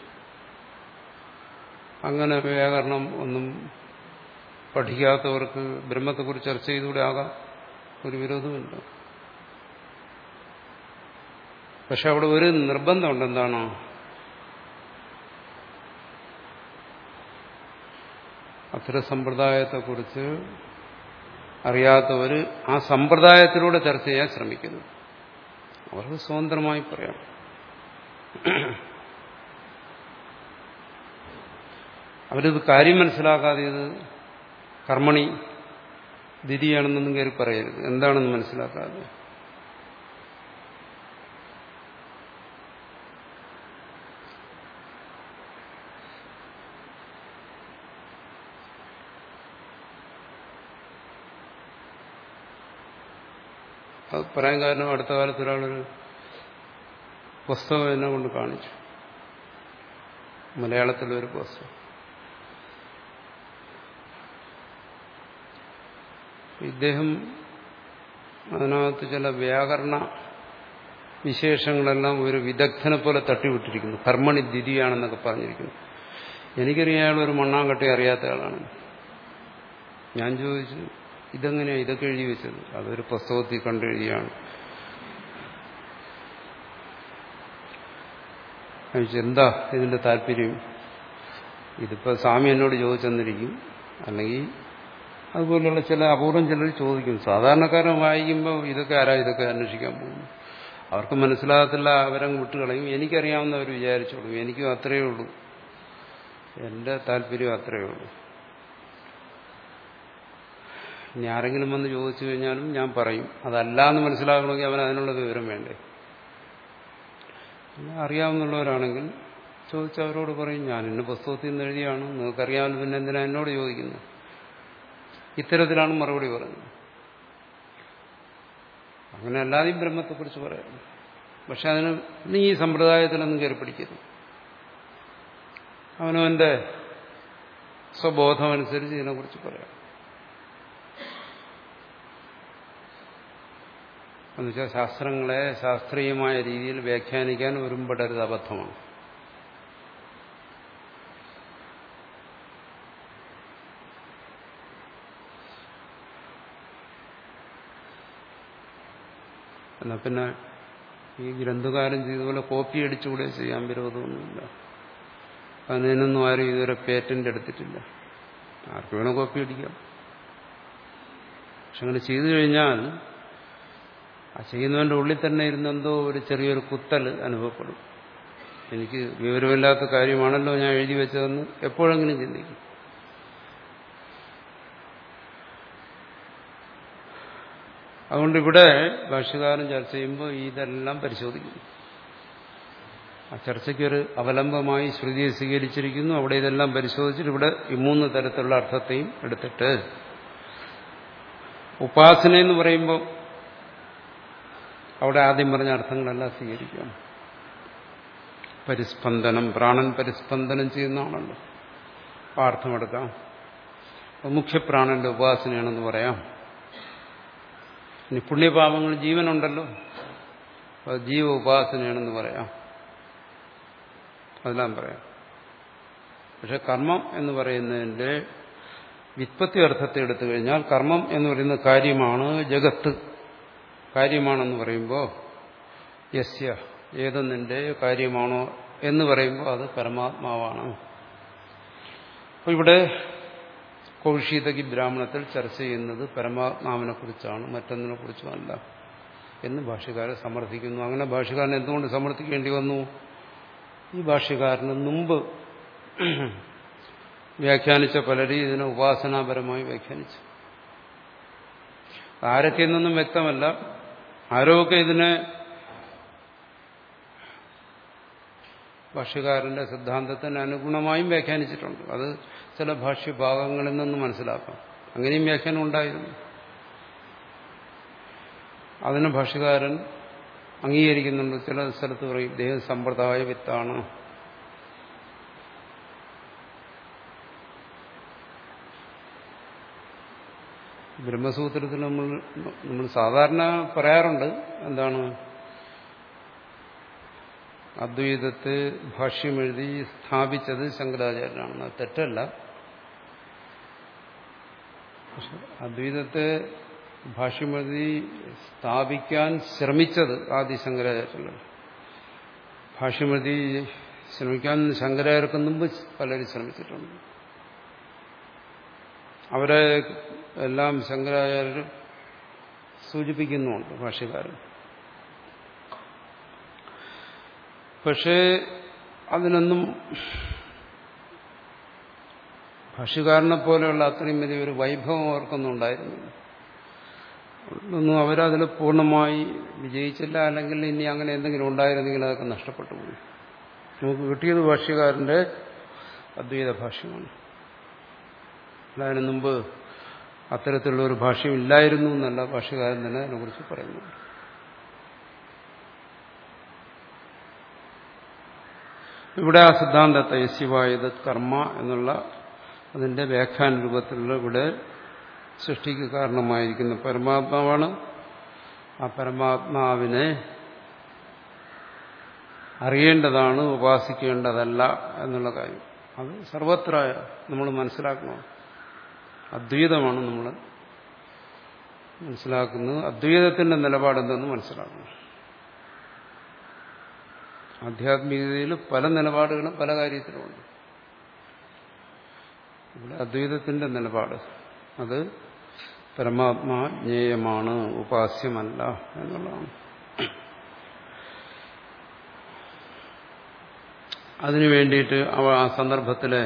അങ്ങനെ വ്യാകരണം ഒന്നും പഠിക്കാത്തവർക്ക് ബ്രഹ്മത്തെക്കുറിച്ച് ചർച്ച ചെയ്തുകൂടെ ആകാം ഒരു വിരോധമില്ല പക്ഷെ അവിടെ ഒരു നിർബന്ധമുണ്ട് എന്താണോ അത്തരം സമ്പ്രദായത്തെക്കുറിച്ച് അറിയാത്തവർ ആ സമ്പ്രദായത്തിലൂടെ ചർച്ച ചെയ്യാൻ ശ്രമിക്കുന്നു അവർക്ക് സ്വതന്ത്രമായി പറയാം അവരിത് കാര്യം മനസ്സിലാക്കാതെ ഇത് കർമ്മണി ദിതിയാണെന്നൊന്നും കയറി പറയരുത് എന്താണെന്ന് മനസ്സിലാക്കാതെ അത് പറയാൻ കാരണം അടുത്ത കാലത്ത് ഒരാളൊരു പുസ്തകം എന്നെ കൊണ്ട് കാണിച്ചു മലയാളത്തിലൊരു പുസ്തകം ഇദ്ദേഹം അതിനകത്ത് ചില വ്യാകരണ വിശേഷങ്ങളെല്ലാം ഒരു വിദഗ്ധനെ പോലെ തട്ടിവിട്ടിരിക്കുന്നു കർമ്മണി ദ്വിതിയാണെന്നൊക്കെ പറഞ്ഞിരിക്കുന്നു എനിക്കറിയാം അയാൾ ഒരു മണ്ണാങ്കട്ടി അറിയാത്ത ആളാണ് ഞാൻ ചോദിച്ചു ഇതെങ്ങനെയാ ഇതൊക്കെ എഴുതി വെച്ചത് അതൊരു പുസ്തകത്തിൽ കണ്ടെഴുതിയാണ് ചോദിച്ചു എന്താ ഇതിന്റെ താല്പര്യം ഇതിപ്പോ സ്വാമി എന്നോട് ചോദിച്ചെന്നിരിക്കും അല്ലെങ്കിൽ അതുപോലെയുള്ള ചില അപൂർവം ചിലർ ചോദിക്കും സാധാരണക്കാരൻ വായിക്കുമ്പോൾ ഇതൊക്കെ ആരാ ഇതൊക്കെ അന്വേഷിക്കാൻ പോകുന്നു അവർക്ക് മനസ്സിലാകത്തില്ല അവരങ്ങ് വിട്ടുകളയും എനിക്കറിയാവുന്നവർ വിചാരിച്ചോളൂ എനിക്കും അത്രയേ ഉള്ളൂ എന്റെ താല്പര്യം അത്രയേ ഉള്ളൂ ഇനി ആരെങ്കിലും വന്ന് ചോദിച്ചു കഴിഞ്ഞാലും ഞാൻ പറയും അതല്ല എന്ന് മനസ്സിലാക്കണമെങ്കിൽ അവൻ അതിനുള്ള വിവരം വേണ്ടേ പിന്നെ അറിയാവുന്നവരാണെങ്കിൽ ചോദിച്ചവരോട് പറയും ഞാൻ ഇന്ന പുസ്തകത്തിൽ നിന്ന് എഴുതിയാണ് നിങ്ങൾക്കറിയാമല്ലോ പിന്നെ എന്തിനാ എന്നോട് ചോദിക്കുന്നത് ഇത്തരത്തിലാണ് മറുപടി പറയുന്നത് അങ്ങനെ അല്ലാതെയും ബ്രഹ്മത്തെക്കുറിച്ച് പറയാം പക്ഷെ അതിന് നീ ഈ സമ്പ്രദായത്തിലൊന്നും കയറി പിടിക്കരുത് അവനവന്റെ സ്വബോധമനുസരിച്ച് ഇതിനെക്കുറിച്ച് പറയാം എന്നുവെച്ചാൽ ശാസ്ത്രങ്ങളെ ശാസ്ത്രീയമായ രീതിയിൽ വ്യാഖ്യാനിക്കാൻ ഒരുമ്പെടരുത് അബദ്ധമാണ് എന്നാ പിന്നെ ഈ ഗ്രന്ഥകാരൻ ചെയ്തതുപോലെ കോപ്പി അടിച്ചുകൂടെ ചെയ്യാൻ വിരോധമൊന്നുമില്ല അതിനൊന്നും ആരും ഇതുവരെ പേറ്റന്റ് എടുത്തിട്ടില്ല ആർക്ക് വേണം കോപ്പി അടിക്കാം പക്ഷെ അങ്ങനെ ചെയ്തു കഴിഞ്ഞാൽ ആ ചെയ്യുന്നവന്റെ ഉള്ളിൽ തന്നെ ഇരുന്നെന്തോ ഒരു ചെറിയൊരു കുത്തൽ അനുഭവപ്പെടും എനിക്ക് വിവരമില്ലാത്ത കാര്യമാണല്ലോ ഞാൻ എഴുതി വെച്ചതെന്ന് എപ്പോഴെങ്കിലും ചിന്തിക്കും അതുകൊണ്ട് ഇവിടെ ഭാഷ്യകാരൻ ചർച്ച ചെയ്യുമ്പോൾ ഇതെല്ലാം പരിശോധിക്കുന്നു ആ ചർച്ചയ്ക്കൊരു അവലംബമായി ശ്രുതിയെ സ്വീകരിച്ചിരിക്കുന്നു അവിടെ ഇതെല്ലാം പരിശോധിച്ചിട്ട് ഇവിടെ ഈ മൂന്ന് തരത്തിലുള്ള അർത്ഥത്തെയും എടുത്തിട്ട് ഉപാസന എന്ന് പറയുമ്പോൾ അവിടെ ആദ്യം പറഞ്ഞ അർത്ഥങ്ങളെല്ലാം സ്വീകരിക്കാം പരിസ്പന്ദനം പ്രാണൻ പരിസ്പന്ദനം ചെയ്യുന്നതാണല്ലോ ആ അർത്ഥമെടുക്കാം മുഖ്യപ്രാണന്റെ ഉപാസനയാണെന്ന് പറയാം ഇനി പുണ്യപാപങ്ങൾ ജീവനുണ്ടല്ലോ അത് ജീവ ഉപാസനയാണെന്ന് പറയാം അതെല്ലാം പറയാം പക്ഷെ കർമ്മം എന്ന് പറയുന്നതിന്റെ വിത്പത്തി അർത്ഥത്തെ എടുത്തു കഴിഞ്ഞാൽ കർമ്മം എന്ന് പറയുന്ന കാര്യമാണ് ജഗത്ത് കാര്യമാണെന്ന് പറയുമ്പോൾ യസ്യ ഏതൊന്നിന്റെ കാര്യമാണോ എന്ന് പറയുമ്പോൾ അത് പരമാത്മാവാണ് അപ്പോൾ ഇവിടെ കൗശീതകി ബ്രാഹ്മണത്തിൽ ചർച്ച ചെയ്യുന്നത് പരമാത്മാവിനെ കുറിച്ചാണ് മറ്റൊന്നിനെ കുറിച്ചുമല്ല എന്ന് ഭാഷ്യക്കാരെ സമർത്ഥിക്കുന്നു അങ്ങനെ ഭാഷ്യക്കാരൻ എന്തുകൊണ്ട് സമർത്ഥിക്കേണ്ടി വന്നു ഈ ഭാഷ്യക്കാരന് മുമ്പ് വ്യാഖ്യാനിച്ച പലരും ഇതിനെ ഉപാസനാപരമായി വ്യാഖ്യാനിച്ചു ആരൊക്കെയെന്നൊന്നും വ്യക്തമല്ല ആരൊക്കെ ഇതിനെ ഭാഷ്യകാരന്റെ സിദ്ധാന്തത്തിന് അനുഗുണമായും വ്യാഖ്യാനിച്ചിട്ടുണ്ട് അത് ചില ഭാഷ്യഭാഗങ്ങളിൽ നിന്ന് മനസ്സിലാക്കാം അങ്ങനെയും വ്യാഖ്യാനം ഉണ്ടായിരുന്നു അതിന് ഭാഷ്യകാരൻ അംഗീകരിക്കുന്നുണ്ട് ചില സ്ഥലത്ത് പറയും ദേഹ സമ്പ്രദായ വിത്താണ് ബ്രഹ്മസൂത്രത്തിൽ നമ്മൾ നമ്മൾ സാധാരണ പറയാറുണ്ട് എന്താണ് അദ്വൈതത്തെ ഭാഷ്യമെഴുതി സ്ഥാപിച്ചത് ശങ്കരാചാര്യനാണ് അത് തെറ്റല്ല അദ്വൈതത്തെ ഭാഷ്യമെഴുതി സ്ഥാപിക്കാൻ ശ്രമിച്ചത് ആദ്യ ശങ്കരാചാര്യനാണ് ഭാഷ്യമെഴുതി ശ്രമിക്കാൻ ശങ്കരാചാര്യർക്ക് മുമ്പ് പലരും ശ്രമിച്ചിട്ടുണ്ട് അവരെ എല്ലാം ശങ്കരാചാര്യർ സൂചിപ്പിക്കുന്നുമുണ്ട് ഭാഷ്യകാരൻ പക്ഷേ അതിനൊന്നും ഭാഷ്യകാരനെ പോലെയുള്ള അത്രയും വലിയൊരു വൈഭവം അവർക്കൊന്നും ഉണ്ടായിരുന്നില്ല ഒന്നും അവരതിൽ പൂർണ്ണമായി വിജയിച്ചില്ല അല്ലെങ്കിൽ ഇനി അങ്ങനെ എന്തെങ്കിലും ഉണ്ടായിരുന്നെങ്കിൽ അതൊക്കെ നഷ്ടപ്പെട്ടു പോയി നമുക്ക് കിട്ടിയത് ഭാഷ്യകാരന്റെ അദ്വൈത ഭാഷ്യമാണ് അതിനു മുമ്പ് അത്തരത്തിലുള്ള ഒരു ഭാഷയും ഇല്ലായിരുന്നു എന്നല്ല ഭാഷകാരൻ തന്നെ അതിനെക്കുറിച്ച് പറയുന്നു ഇവിടെ ആ സിദ്ധാന്തത്തെ ശിവായുധ കർമ്മ എന്നുള്ള അതിന്റെ വ്യാഖ്യാന രൂപത്തിലുള്ള ഇവിടെ സൃഷ്ടിക്ക് കാരണമായിരിക്കുന്ന പരമാത്മാവാണ് ആ പരമാത്മാവിനെ അറിയേണ്ടതാണ് ഉപാസിക്കേണ്ടതല്ല എന്നുള്ള കാര്യം അത് സർവത്ര നമ്മൾ മനസ്സിലാക്കണം അദ്വൈതമാണ് നമ്മൾ മനസ്സിലാക്കുന്നത് അദ്വൈതത്തിന്റെ നിലപാടെന്തെന്ന് മനസ്സിലാക്കണം ആധ്യാത്മികതയിൽ പല നിലപാടുകളും പല കാര്യത്തിലുമുണ്ട് ഇവിടെ അദ്വൈതത്തിന്റെ നിലപാട് അത് പരമാത്മാ ജ്ഞേയമാണ് ഉപാസ്യമല്ല എന്നുള്ളതാണ് അതിനു വേണ്ടിയിട്ട് അവ ആ സന്ദർഭത്തിലെ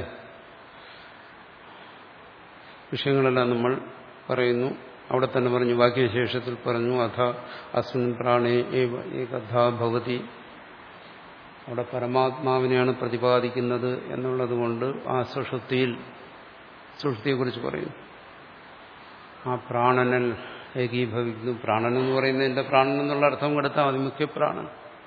വിഷയങ്ങളെല്ലാം നമ്മൾ പറയുന്നു അവിടെ തന്നെ പറഞ്ഞു വാക്യശേഷത്തിൽ പറഞ്ഞു അഥ അസ്മിൻ പ്രാണേ ഏകഥാ ഭവതി അവിടെ പരമാത്മാവിനെയാണ് പ്രതിപാദിക്കുന്നത് എന്നുള്ളത് കൊണ്ട് ആ സുഷുപ്തിയിൽ സുഷുപ്തിയെക്കുറിച്ച് പറയുന്നു ആ പ്രാണനൽ ഏകീഭവിക്കുന്നു പ്രാണൻ എന്ന് പറയുന്നതിന്റെ പ്രാണൻ എന്നുള്ള അർത്ഥം കൊടുത്താൽ മതി മുഖ്യപ്രാണൻ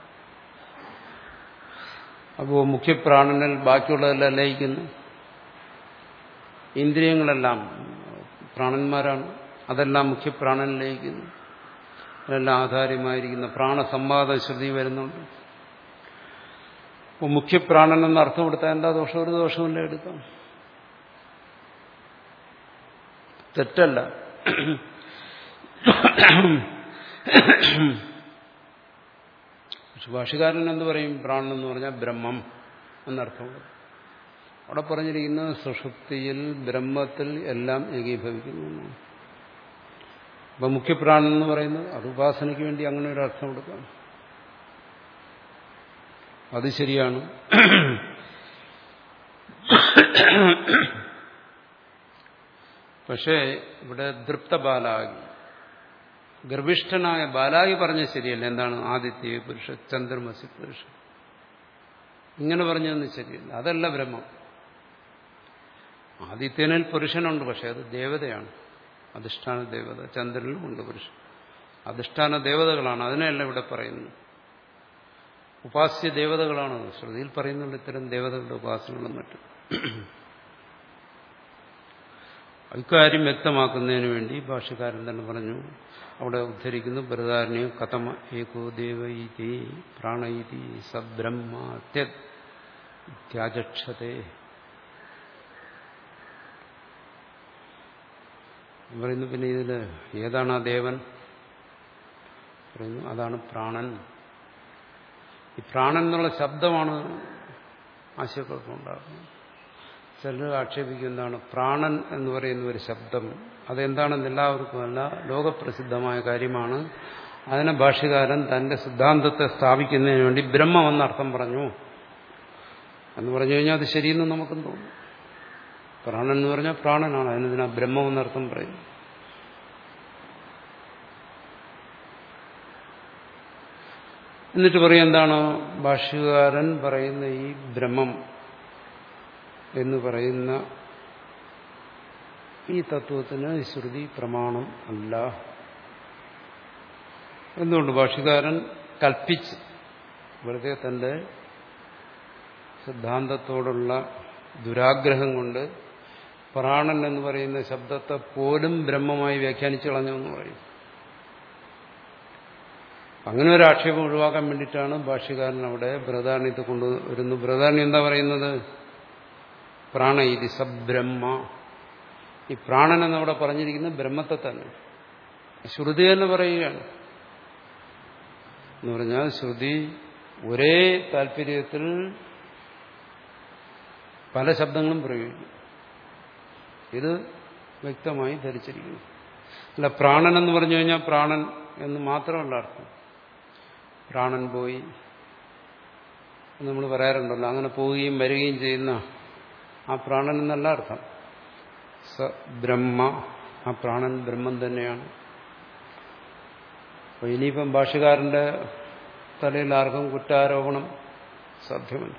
അപ്പോൾ മുഖ്യപ്രാണനിൽ ബാക്കിയുള്ളതെല്ലാം ലയിക്കുന്നു ഇന്ദ്രിയങ്ങളെല്ലാം പ്രാണന്മാരാണ് അതെല്ലാം മുഖ്യപ്രാണനിൽ ലയിക്കുന്നു അതെല്ലാം ആധാരമായിരിക്കുന്ന പ്രാണസംവാദ ശ്രുതി വരുന്നുണ്ട് അപ്പോൾ മുഖ്യപ്രാണൻ എന്ന അർത്ഥം കൊടുത്താൽ എന്താ ദോഷം ഒരു ദോഷമില്ല എടുക്കാം തെറ്റല്ല പക്ഷെ ഭാഷകാരൻ എന്ത് പറയും പ്രാണൻ എന്ന് പറഞ്ഞാൽ ബ്രഹ്മം എന്നർത്ഥമുള്ളത് അവിടെ പറഞ്ഞിരിക്കുന്നത് സുഷുപ്തിയിൽ ബ്രഹ്മത്തിൽ എല്ലാം ഏകീഭവിക്കുന്നു അപ്പൊ മുഖ്യപ്രാണൻ എന്ന് പറയുന്നത് അത് ഉപാസനയ്ക്ക് വേണ്ടി അങ്ങനെ ഒരു അർത്ഥം കൊടുക്കാം അത് ശരിയാണ് പക്ഷേ ഇവിടെ ദൃപ്ത ബാലാകി ഗർഭിഷ്ഠനായ ബാലാകി പറഞ്ഞ ശരിയല്ല എന്താണ് ആദിത്യ പുരുഷ ചന്ദ്രമസി പുരുഷ ഇങ്ങനെ പറഞ്ഞതെന്ന് ശരിയല്ല അതല്ല ബ്രഹ്മം ആദിത്യനിൽ പുരുഷനുണ്ട് പക്ഷെ അത് ദേവതയാണ് അധിഷ്ഠാന ദേവത ചന്ദ്രനിലും ഉണ്ട് പുരുഷൻ അധിഷ്ഠാന ദേവതകളാണ് അതിനെയല്ല ഇവിടെ പറയുന്നത് ഉപാസ്യ ദേവതകളാണ് ശ്രുതിയിൽ പറയുന്നുണ്ട് ഇത്തരം ദേവതകളുടെ ഉപാസനകളും മറ്റും ഇക്കാര്യം വ്യക്തമാക്കുന്നതിന് വേണ്ടി ഭാഷകാരൻ തന്നെ പറഞ്ഞു അവിടെ ഉദ്ധരിക്കുന്നു ബൃഹദാരണ്യ കഥമ ഏകോ ദേവ ഇതി പ്രാണ ഇതി സബ്രഹ്മ ത്യാജക്ഷതേ പറയുന്നു പിന്നെ ഇതിൽ ഏതാണ് ആ ദേവൻ പറയുന്നു അതാണ് പ്രാണൻ ഈ പ്രാണൻ എന്നുള്ള ശബ്ദമാണ് ആശയക്കുഴപ്പമുണ്ടാകുന്നത് ചിലർ ആക്ഷേപിക്കുന്നതാണ് പ്രാണൻ എന്ന് പറയുന്ന ഒരു ശബ്ദം അതെന്താണെന്ന് എല്ലാവർക്കും അല്ല ലോകപ്രസിദ്ധമായ കാര്യമാണ് അതിനെ ഭാഷ്യകാരൻ തന്റെ സിദ്ധാന്തത്തെ സ്ഥാപിക്കുന്നതിന് വേണ്ടി ബ്രഹ്മം എന്നർത്ഥം പറഞ്ഞു എന്ന് പറഞ്ഞു കഴിഞ്ഞാൽ അത് ശരിയെന്ന് നമുക്കും തോന്നും പ്രാണൻ എന്ന് പറഞ്ഞാൽ പ്രാണനാണ് അതിനെതിനാ ബ്രഹ്മം എന്നർത്ഥം പറയും എന്നിട്ട് പറയും എന്താണ് ഭാഷ്യകാരൻ പറയുന്ന ഈ ബ്രഹ്മം എന്ന് പറയുന്ന ഈ തത്വത്തിന് ശ്രുതി പ്രമാണം അല്ല എന്തുകൊണ്ട് ഭാഷകാരൻ കൽപ്പിച്ച് വെറുതെ തന്റെ സിദ്ധാന്തത്തോടുള്ള ദുരാഗ്രഹം കൊണ്ട് പ്രാണൻ എന്ന് പറയുന്ന ശബ്ദത്തെ പോലും ബ്രഹ്മമായി വ്യാഖ്യാനിച്ചു കളഞ്ഞു എന്ന് പറയും അങ്ങനെ ഒരു ആക്ഷേപം ഒഴിവാക്കാൻ വേണ്ടിയിട്ടാണ് ഭാഷ്യകാരൻ അവിടെ ബൃഹദാരണ്യത്തെ കൊണ്ടുവരുന്നു ബൃഹദാരണ്യം എന്താ പറയുന്നത് പ്രാണ ഇത് സബ്രഹ്മ ഈ പ്രാണൻ എന്നവിടെ പറഞ്ഞിരിക്കുന്നത് ബ്രഹ്മത്തെ തന്നെ ശ്രുതി തന്നെ പറയുകയാണ് എന്ന് പറഞ്ഞാൽ ശ്രുതി ഒരേ താല്പര്യത്തിൽ പല ശബ്ദങ്ങളും പ്രയോഗിക്കും ഇത് വ്യക്തമായി ധരിച്ചിരിക്കുന്നു അല്ല പ്രാണൻ എന്ന് പറഞ്ഞു കഴിഞ്ഞാൽ പ്രാണൻ എന്ന് മാത്രമല്ല അർത്ഥം പ്രാണൻ പോയി നമ്മൾ പറയാറുണ്ടല്ലോ അങ്ങനെ പോവുകയും വരികയും ചെയ്യുന്ന ആ പ്രാണൻ എന്നല്ല അർത്ഥം സ ബ്രഹ്മ ആ പ്രാണൻ ബ്രഹ്മം തന്നെയാണ് അപ്പൊ ഇനിയിപ്പം ഭാഷകാരന്റെ തലയിൽ ആർക്കും കുറ്റാരോപണം സാധ്യമല്ല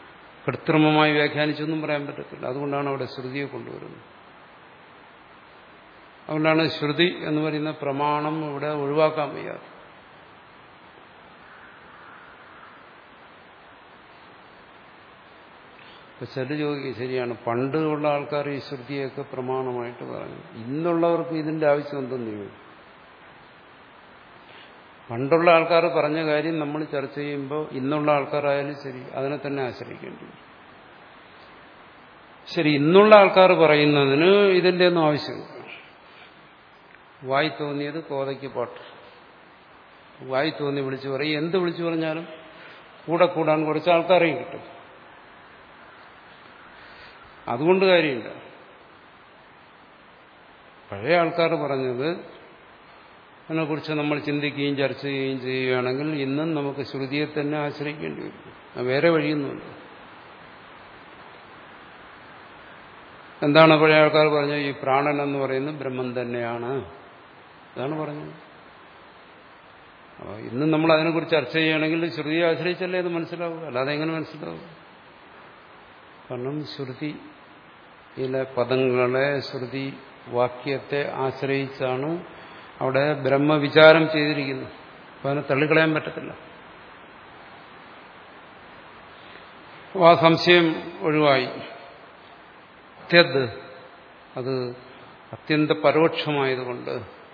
കൃത്രിമമായി വ്യാഖ്യാനിച്ചൊന്നും പറയാൻ പറ്റത്തില്ല അതുകൊണ്ടാണ് അവിടെ ശ്രുതിയെ കൊണ്ടുവരുന്നത് അതുകൊണ്ടാണ് ശ്രുതി എന്ന് പറയുന്ന പ്രമാണം ഇവിടെ ഒഴിവാക്കാൻ വയ്യാതെ ഇപ്പൊ ചില ചോദിക്കുക ശരിയാണ് പണ്ട് ഉള്ള ആൾക്കാർ ഈ ശ്രുതിയൊക്കെ പ്രമാണമായിട്ട് പറഞ്ഞു ഇന്നുള്ളവർക്ക് ഇതിന്റെ ആവശ്യം എന്തെന്ന് ചോദിക്കും പണ്ടുള്ള ആൾക്കാർ പറഞ്ഞ കാര്യം നമ്മൾ ചർച്ച ചെയ്യുമ്പോൾ ഇന്നുള്ള ആൾക്കാരായാലും ശരി അതിനെ തന്നെ ആശ്രയിക്കേണ്ടി വരും ശരി ഇന്നുള്ള ആൾക്കാർ പറയുന്നതിന് ഇതിന്റെ ഒന്നും ആവശ്യമില്ല വായി തോന്നിയത് കോതയ്ക്ക് പാട്ട് വായി തോന്നി വിളിച്ചു പറയും എന്ത് വിളിച്ചു പറഞ്ഞാലും കൂടെ കൂടാൻ കുറച്ച് ആൾക്കാരെയും കിട്ടും അതുകൊണ്ട് കാര്യമില്ല പഴയ ആൾക്കാർ പറഞ്ഞത് അതിനെക്കുറിച്ച് നമ്മൾ ചിന്തിക്കുകയും ചർച്ച ചെയ്യുകയും ചെയ്യുകയാണെങ്കിൽ ഇന്നും നമുക്ക് ശ്രുതിയെ തന്നെ ആശ്രയിക്കേണ്ടി വരും വേറെ വഴിയൊന്നുമില്ല എന്താണ് പഴയ ആൾക്കാർ പറഞ്ഞത് ഈ പ്രാണൻ എന്ന് പറയുന്നത് ബ്രഹ്മം തന്നെയാണ് അതാണ് പറഞ്ഞത് അപ്പോൾ ഇന്നും നമ്മൾ അതിനെക്കുറിച്ച് ചർച്ച ചെയ്യുകയാണെങ്കിൽ ശ്രുതിയെ ആശ്രയിച്ചല്ലേ അത് മനസ്സിലാവും അല്ലാതെ എങ്ങനെ മനസ്സിലാവും കാരണം ശ്രുതിയിലെ പദങ്ങളെ ശ്രുതി വാക്യത്തെ ആശ്രയിച്ചാണ് അവിടെ ബ്രഹ്മവിചാരം ചെയ്തിരിക്കുന്നത് അപ്പം അതിനെ തള്ളിക്കളയാൻ പറ്റത്തില്ല അപ്പോൾ ആ സംശയം ഒഴിവായി അത്യദ് അത് അത്യന്ത പരോക്ഷമായതുകൊണ്ട്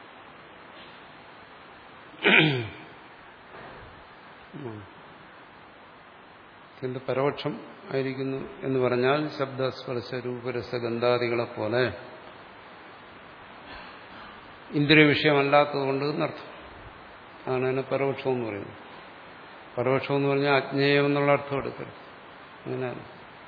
അത്യന്ത പരോക്ഷം ആയിരിക്കുന്നു എന്ന് പറഞ്ഞാൽ ശബ്ദസ്പർശ രൂപരസ ഗന്ധാദികളെ പോലെ ഇന്ദ്രിയ വിഷയമല്ലാത്തതുകൊണ്ട് എന്നർത്ഥം അതാണ് അതിനെ പരോക്ഷം എന്ന് പറയുന്നത് പരോക്ഷം എന്ന് പറഞ്ഞാൽ അജ്ഞേയം എന്നുള്ള അർത്ഥം എടുക്കരുത് അങ്ങനെയല്ല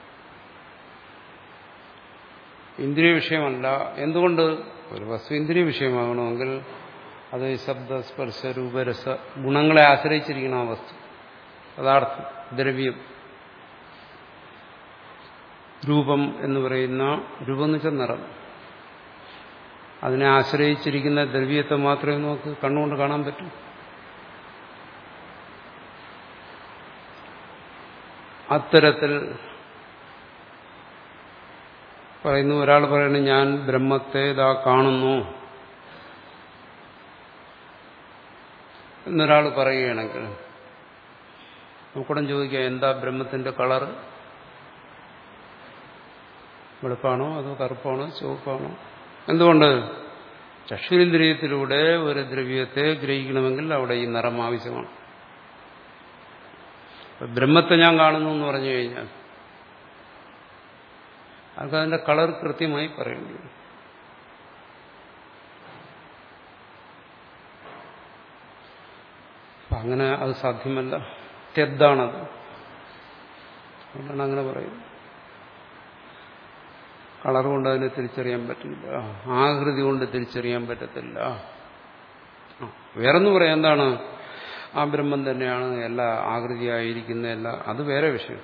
ഇന്ദ്രിയ വിഷയമല്ല എന്തുകൊണ്ട് ഒരു വസ്തു ഇന്ദ്രിയ വിഷയമാകണമെങ്കിൽ അത് ശബ്ദസ്പർശ രൂപരസ ഗുണങ്ങളെ ആശ്രയിച്ചിരിക്കണം ആ വസ്തു പദാർത്ഥം ദ്രവ്യം രൂപം എന്ന് പറയുന്ന രൂപം എന്ന് വെച്ചാൽ നിറം അതിനെ ആശ്രയിച്ചിരിക്കുന്ന ദ്രവ്യത്തെ മാത്രമേ നമുക്ക് കണ്ണുകൊണ്ട് കാണാൻ പറ്റൂ അത്തരത്തിൽ പറയുന്നു ഒരാൾ പറയുന്നു ഞാൻ ബ്രഹ്മത്തെ ഇതാ കാണുന്നു എന്നൊരാൾ പറയുകയാണെങ്കിൽ നമുക്കുടൻ ചോദിക്കാം എന്താ ബ്രഹ്മത്തിന്റെ കളർ വെളുപ്പാണോ അതോ കറുപ്പാണോ ചുവപ്പാണോ എന്തുകൊണ്ട് ചക്ഷുരേന്ദ്രിയത്തിലൂടെ ഒരു ദ്രവ്യത്തെ ഗ്രഹിക്കണമെങ്കിൽ അവിടെ ഈ നിറം ആവശ്യമാണ് ബ്രഹ്മത്തെ ഞാൻ കാണുന്നു എന്ന് പറഞ്ഞു കഴിഞ്ഞാൽ അവർക്ക് അതിന്റെ കളർ കൃത്യമായി പറയേണ്ടി വരും അങ്ങനെ അത് സാധ്യമല്ല തെദ്ദാണത് അതുകൊണ്ടാണ് അങ്ങനെ പറയുന്നത് കളർ കൊണ്ട് അതിനെ തിരിച്ചറിയാൻ പറ്റില്ല ആകൃതി കൊണ്ട് തിരിച്ചറിയാൻ പറ്റത്തില്ല വേറൊന്നും പറയാം എന്താണ് ആ ബ്രഹ്മം തന്നെയാണ് എല്ലാ ആകൃതിയായിരിക്കുന്ന എല്ലാ അത് വേറെ വിഷയം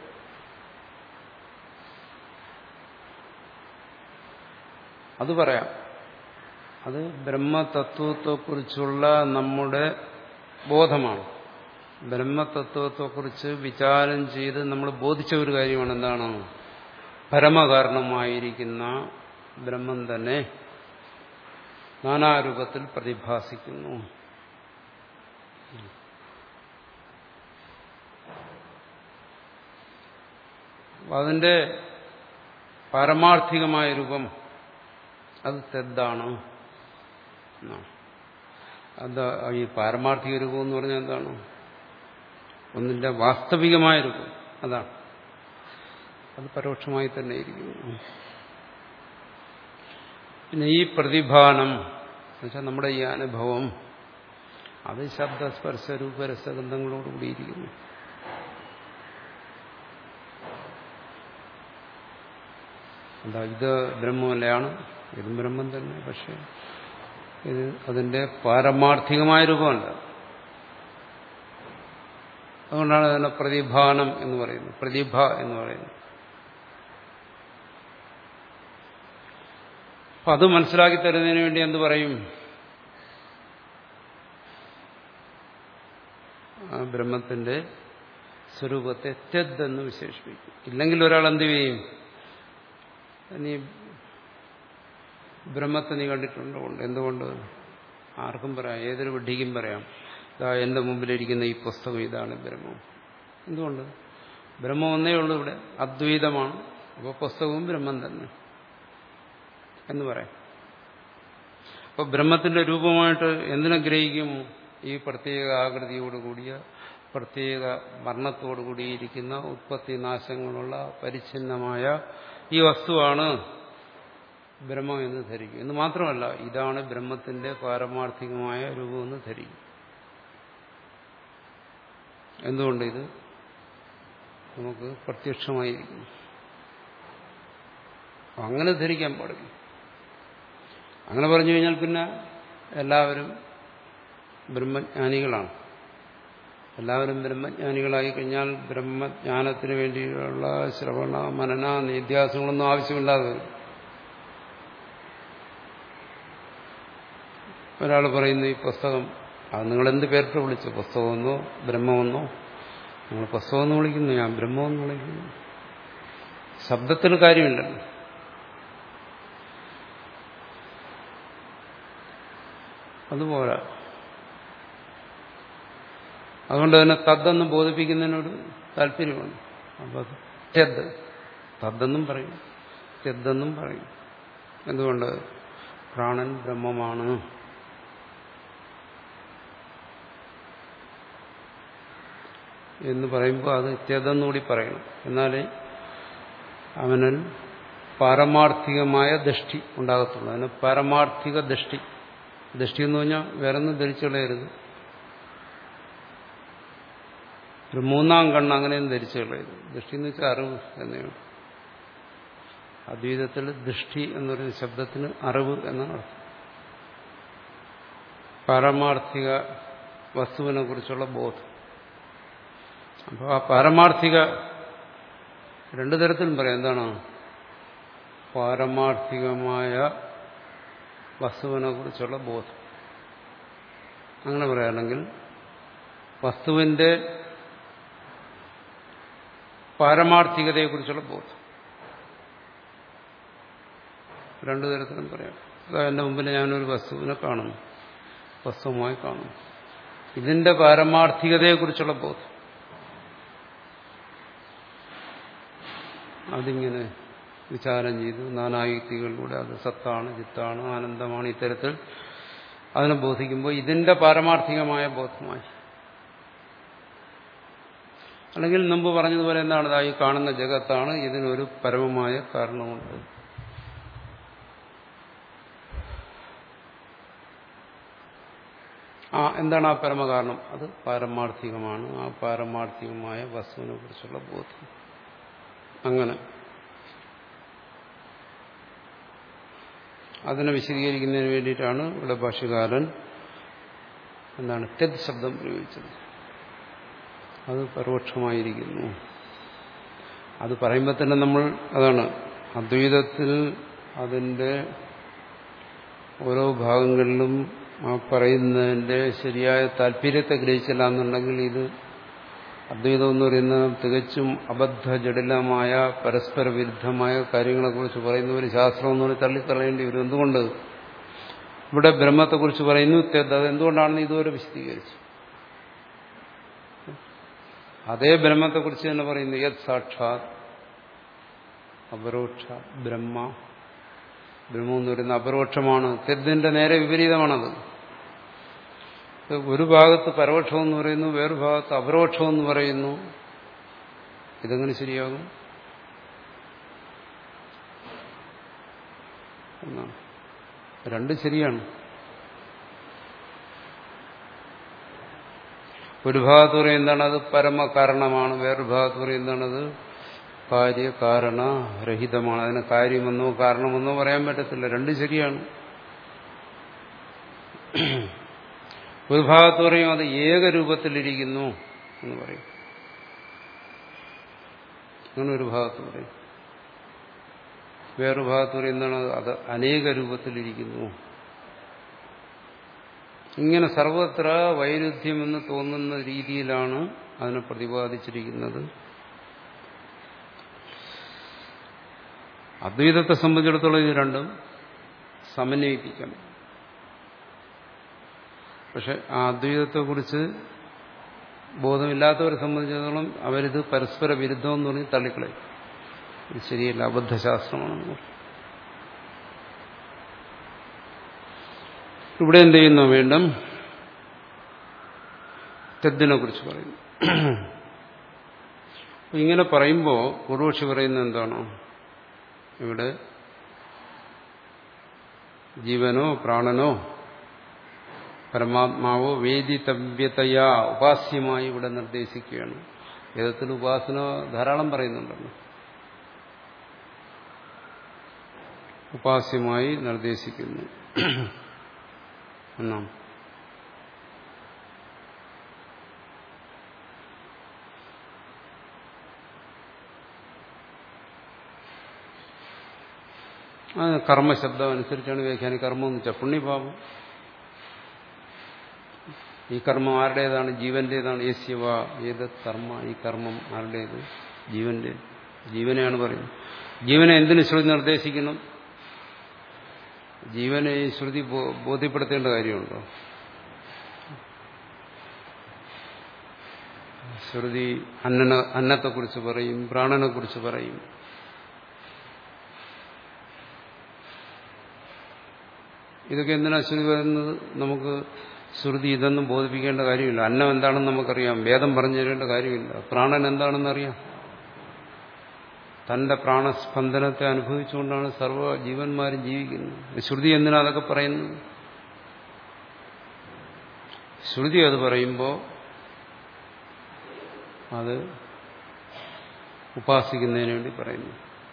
അത് പറയാം അത് ബ്രഹ്മതത്വത്തെക്കുറിച്ചുള്ള നമ്മുടെ ബോധമാണ് ബ്രഹ്മതത്വത്തെക്കുറിച്ച് വിചാരം ചെയ്ത് നമ്മൾ ബോധിച്ച ഒരു കാര്യമാണ് എന്താണ് പരമകാരണമായിരിക്കുന്ന ബ്രഹ്മം തന്നെ നാനാരൂപത്തിൽ പ്രതിഭാസിക്കുന്നു അതിന്റെ പാരമാർത്ഥികമായ രൂപം അത് തെദ്ദാണ് അത് ഈ പാരമാർത്ഥിക രൂപം എന്ന് പറഞ്ഞാൽ എന്താണ് ഒന്നിന്റെ വാസ്തവികമായ രൂപം അതാണ് അത് പരോക്ഷമായി തന്നെ ഇരിക്കുന്നു പിന്നെ ഈ പ്രതിഭാനം എന്നുവെച്ചാൽ നമ്മുടെ ഈ അനുഭവം അത് ശബ്ദസ്പർശ രൂപരസഗന്ധങ്ങളോടുകൂടിയിരിക്കുന്നു എന്താ ഇത് ബ്രഹ്മമല്ലയാണ് ഇതും ബ്രഹ്മം തന്നെ പക്ഷെ ഇത് അതിന്റെ പാരമാർത്ഥികമായ രൂപമല്ല അതുകൊണ്ടാണ് അതിനെ പ്രതിഭാനം എന്ന് പറയുന്നത് പ്രതിഭ എന്ന് പറയുന്നത് അപ്പൊ അത് മനസ്സിലാക്കി തരുന്നതിന് വേണ്ടി എന്ത് പറയും ആ ബ്രഹ്മത്തിന്റെ സ്വരൂപത്തെ തെദ് എന്ന് വിശേഷിപ്പിക്കും ഇല്ലെങ്കിൽ ഒരാൾ എന്ത് ചെയ്യും ഇനി ബ്രഹ്മത്തെ നീ കണ്ടിട്ടുണ്ടോ ഉണ്ട് എന്തുകൊണ്ട് ആർക്കും പറയാം ഏതൊരു വിഡ്ഢിക്കും പറയാം ഇതാ എന്റെ മുമ്പിലിരിക്കുന്ന ഈ പുസ്തകം ഇതാണ് ബ്രഹ്മം എന്തുകൊണ്ട് ബ്രഹ്മം ഒന്നേ ഉള്ളൂ ഇവിടെ അദ്വൈതമാണ് അപ്പോൾ പുസ്തകവും ബ്രഹ്മം തന്നെ എന്ന് പറയാം അപ്പോൾ ബ്രഹ്മത്തിന്റെ രൂപമായിട്ട് എന്തിനെ ഗ്രഹിക്കും ഈ പ്രത്യേക ആകൃതിയോട് കൂടിയ പ്രത്യേക വർണ്ണത്തോടു കൂടിയിരിക്കുന്ന ഉത്പത്തി നാശങ്ങളുള്ള പരിച്ഛിന്നമായ ഈ വസ്തുവാണ് ബ്രഹ്മം എന്ന് ധരിക്കും എന്ന് മാത്രമല്ല ഇതാണ് ബ്രഹ്മത്തിന്റെ പാരമാർത്ഥികമായ രൂപമെന്ന് ധരിക്കും എന്തുകൊണ്ട് ഇത് നമുക്ക് പ്രത്യക്ഷമായിരിക്കുന്നു അങ്ങനെ ധരിക്കാൻ പാടില്ല അങ്ങനെ പറഞ്ഞു കഴിഞ്ഞാൽ പിന്നെ എല്ലാവരും ബ്രഹ്മജ്ഞാനികളാണ് എല്ലാവരും ബ്രഹ്മജ്ഞാനികളായി കഴിഞ്ഞാൽ ബ്രഹ്മജ്ഞാനത്തിന് വേണ്ടിയുള്ള ശ്രവണ മനന നിധ്യാസങ്ങളൊന്നും ആവശ്യമില്ലാതെ വരും ഒരാൾ പറയുന്നു ഈ പുസ്തകം അത് നിങ്ങൾ എന്ത് പേരിട്ട് വിളിച്ചു പുസ്തകമെന്നോ ബ്രഹ്മമെന്നോ നിങ്ങൾ പുസ്തകമെന്ന് വിളിക്കുന്നു ഞാൻ ബ്രഹ്മമെന്ന് വിളിക്കുന്നു ശബ്ദത്തിൽ കാര്യമില്ലല്ലോ അതുപോരാ അതുകൊണ്ട് തന്നെ തദ്ദെന്ന് ബോധിപ്പിക്കുന്നതിനോട് താല്പര്യമുണ്ട് അപ്പോൾ തെദ് തദ്ദെന്നും പറയും തെദ്ദെന്നും പറയും എന്തുകൊണ്ട് പ്രാണൻ ബ്രഹ്മമാണ് എന്ന് പറയുമ്പോൾ അത് തെതെന്നുകൂടി പറയണം എന്നാലേ അവനൻ പാരമാർത്ഥികമായ ദൃഷ്ടി ഉണ്ടാകത്തുള്ളൂ അതിന് പാരമാർത്ഥിക ദൃഷ്ടി ദൃഷ്ടി എന്ന് പറഞ്ഞാൽ വേറൊന്നും ധരിച്ചുകളയരുത് ഒരു മൂന്നാം കണ്ണ് അങ്ങനെയും ധരിച്ചു കളയരുത് ദൃഷ്ടി എന്ന് വെച്ചാൽ അറിവ് എന്നേ അദ്വൈതത്തിൽ ദൃഷ്ടി എന്നൊരു ശബ്ദത്തിന് അറിവ് എന്നാണ് അർത്ഥം പാരമാർത്ഥിക വസ്തുവിനെ കുറിച്ചുള്ള ബോധം അപ്പോൾ ആ പാരമാർത്ഥിക രണ്ടു തരത്തിലും പറയാം എന്താണ് പാരമാർത്ഥികമായ വസ്തുവിനെ കുറിച്ചുള്ള ബോധം അങ്ങനെ പറയാണെങ്കിൽ വസ്തുവിന്റെ പാരമാർത്ഥികതയെക്കുറിച്ചുള്ള ബോധം രണ്ടു തരത്തിലും പറയാം അതായത് എൻ്റെ മുമ്പിൽ ഞാനൊരു വസ്തുവിനെ കാണുന്നു വസ്തുവുമായി കാണുന്നു ഇതിന്റെ പാരമാർത്ഥികതയെക്കുറിച്ചുള്ള ബോധം അതിങ്ങനെ വിചാരം ചെയ്തു നാനായുക്തികളിലൂടെ അത് സത്താണ് ചിത്താണ് ആനന്ദമാണ് ഇത്തരത്തിൽ അതിനെ ബോധിക്കുമ്പോൾ ഇതിന്റെ പാരമാർത്ഥികമായ ബോധമായി അല്ലെങ്കിൽ മുമ്പ് പറഞ്ഞതുപോലെ എന്താണ് ഈ കാണുന്ന ജഗത്താണ് ഇതിനൊരു പരമമായ കാരണമുണ്ട് ആ എന്താണ് ആ പരമകാരണം അത് പാരമാർത്ഥികമാണ് ആ പാരമാർത്ഥികമായ വസ്തുവിനെ കുറിച്ചുള്ള ബോധം അങ്ങനെ അതിനെ വിശദീകരിക്കുന്നതിന് വേണ്ടിയിട്ടാണ് ഇവിടെ ഭാഷ്യകാരൻ എന്താണ് തെത് ശബ്ദം പ്രയോഗിച്ചത് അത് പരോക്ഷമായിരിക്കുന്നു അത് പറയുമ്പോൾ തന്നെ നമ്മൾ അതാണ് അദ്വൈതത്തിൽ അതിൻ്റെ ഓരോ ഭാഗങ്ങളിലും ആ പറയുന്നതിൻ്റെ ശരിയായ താല്പര്യത്തെ ഗ്രഹിച്ചില്ല എന്നുണ്ടെങ്കിൽ ഇത് അദ്വൈതം എന്ന് പറയുന്നത് തികച്ചും അബദ്ധ ജടിലമായ പരസ്പര വിരുദ്ധമായ കാര്യങ്ങളെക്കുറിച്ച് പറയുന്ന ഒരു ശാസ്ത്രം എന്ന് പറഞ്ഞ് തള്ളിക്കളയേണ്ടി വരും എന്തുകൊണ്ട് ഇവിടെ ബ്രഹ്മത്തെക്കുറിച്ച് പറയുന്നു അത് എന്തുകൊണ്ടാണെന്ന് ഇതുവരെ വിശദീകരിച്ചു അതേ ബ്രഹ്മത്തെക്കുറിച്ച് തന്നെ പറയുന്നു യത് സാക്ഷാത് അപരോക്ഷ ബ്രഹ്മ ബ്രഹ്മം എന്ന് പറയുന്ന അപരോക്ഷമാണ് തെദ്ദിന്റെ നേരെ വിപരീതമാണത് ഒരു ഭാഗത്ത് പരോക്ഷം എന്ന് പറയുന്നു വേറൊരു ഭാഗത്ത് അപരോക്ഷം എന്ന് പറയുന്നു ഇതെങ്ങനെ ശരിയാകും എന്നാണ് രണ്ടും ശരിയാണ് ഒരു ഭാഗത്ത് പറയും എന്താണ് അത് പരമകാരണമാണ് വേറൊരു ഭാഗത്ത് പറയും എന്താണത് കാര്യകാരണരഹിതമാണ് അതിന് കാര്യമെന്നോ കാരണമെന്നോ പറയാൻ പറ്റത്തില്ല രണ്ടും ശരിയാണ് ഒരു ഭാഗത്ത് പറയും അത് ഏകരൂപത്തിലിരിക്കുന്നു എന്ന് പറയും അങ്ങനെ ഒരു ഭാഗത്ത് പറയും വേറൊരു ഭാഗത്ത് പറയും എന്താണ് അത് അനേക രൂപത്തിലിരിക്കുന്നു ഇങ്ങനെ സർവത്ര വൈരുദ്ധ്യമെന്ന് തോന്നുന്ന രീതിയിലാണ് അതിനെ പ്രതിപാദിച്ചിരിക്കുന്നത് അദ്വൈതത്തെ സംബന്ധിച്ചിടത്തോളം ഇത് രണ്ടും സമന്വയിപ്പിക്കാം പക്ഷെ ആ അദ്വൈതത്തെക്കുറിച്ച് ബോധമില്ലാത്തവരെ സംബന്ധിച്ചിടത്തോളം അവരിത് പരസ്പര വിരുദ്ധമെന്ന് പറഞ്ഞ് തള്ളിക്കളയും ഇത് ശരിയല്ല അബദ്ധശാസ്ത്രമാണെന്ന് പറയും ഇവിടെ എന്ത് ചെയ്യുന്നു വീണ്ടും തെദ്ദിനെ കുറിച്ച് പറയുന്നു ഇങ്ങനെ പറയുമ്പോൾ പൂർവക്ഷി പറയുന്നത് എന്താണ് ഇവിടെ ജീവനോ പ്രാണനോ പരമാത്മാവോ വേദിതവ്യതയാ ഉപാസ്യമായി ഇവിടെ നിർദ്ദേശിക്കുകയാണ് വേദത്തിൽ ഉപാസന ധാരാളം പറയുന്നുണ്ടല്ലോ ഉപാസ്യമായി നിർദ്ദേശിക്കുന്നു എന്നാണ് കർമ്മശബ്ദം അനുസരിച്ചാണ് വ്യാഖ്യാനം കർമ്മം എന്ന് വെച്ചാൽ പുണ്യപാപം ഈ കർമ്മം ആരുടേതാണ് ജീവന്റേതാണ് യസ്യവ ഏത് കർമ്മ ഈ കർമ്മം ആരുടേത് ജീവന്റെ ജീവനെയാണ് പറയുന്നത് ജീവനെ എന്തിനു ശ്രുതി നിർദ്ദേശിക്കണം ജീവനെ ഈ ശ്രുതി ബോധ്യപ്പെടുത്തേണ്ട കാര്യമുണ്ടോ ശ്രുതി അന്നന അന്നത്തെക്കുറിച്ച് പറയും പ്രാണനെക്കുറിച്ച് പറയും ഇതൊക്കെ എന്തിനാ ശ്രുതി വരുന്നത് നമുക്ക് ശ്രുതി ഇതൊന്നും ബോധിപ്പിക്കേണ്ട കാര്യമില്ല അന്നം എന്താണെന്ന് നമുക്കറിയാം വേദം പറഞ്ഞു തരേണ്ട കാര്യമില്ല പ്രാണൻ എന്താണെന്ന് അറിയാം തന്റെ പ്രാണസ്പന്ദനത്തെ അനുഭവിച്ചുകൊണ്ടാണ് സർവ്വ ജീവന്മാരും ജീവിക്കുന്നത് ശ്രുതി എന്തിനാ അതൊക്കെ പറയുന്നത് ശ്രുതി അത് പറയുമ്പോൾ അത് ഉപാസിക്കുന്നതിന് വേണ്ടി പറയുന്നു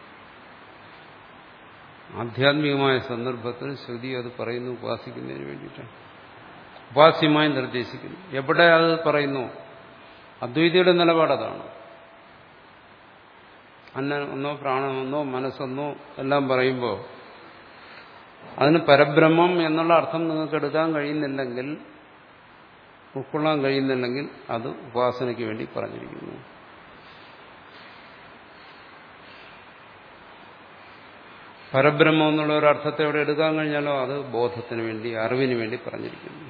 ആധ്യാത്മികമായ സന്ദർഭത്തിൽ ശ്രുതി അത് പറയുന്നു ഉപാസിക്കുന്നതിന് വേണ്ടിയിട്ടാണ് ഉപാസ്യമായി നിർദ്ദേശിക്കുന്നു എവിടെ അത് പറയുന്നു അദ്വൈതിയുടെ നിലപാടതാണ് അന്നമെന്നോ പ്രാണമെന്നോ മനസ്സെന്നോ എല്ലാം പറയുമ്പോൾ അതിന് പരബ്രഹ്മം എന്നുള്ള അർത്ഥം നിങ്ങൾക്ക് എടുക്കാൻ കഴിയുന്നില്ലെങ്കിൽ ഉൾക്കൊള്ളാൻ കഴിയുന്നില്ലെങ്കിൽ അത് ഉപാസനയ്ക്ക് വേണ്ടി പറഞ്ഞിരിക്കുന്നു പരബ്രഹ്മം എന്നുള്ള ഒരു അർത്ഥത്തെ എവിടെ എടുക്കാൻ കഴിഞ്ഞാലോ അത് ബോധത്തിന് വേണ്ടി അറിവിന് വേണ്ടി പറഞ്ഞിരിക്കുന്നു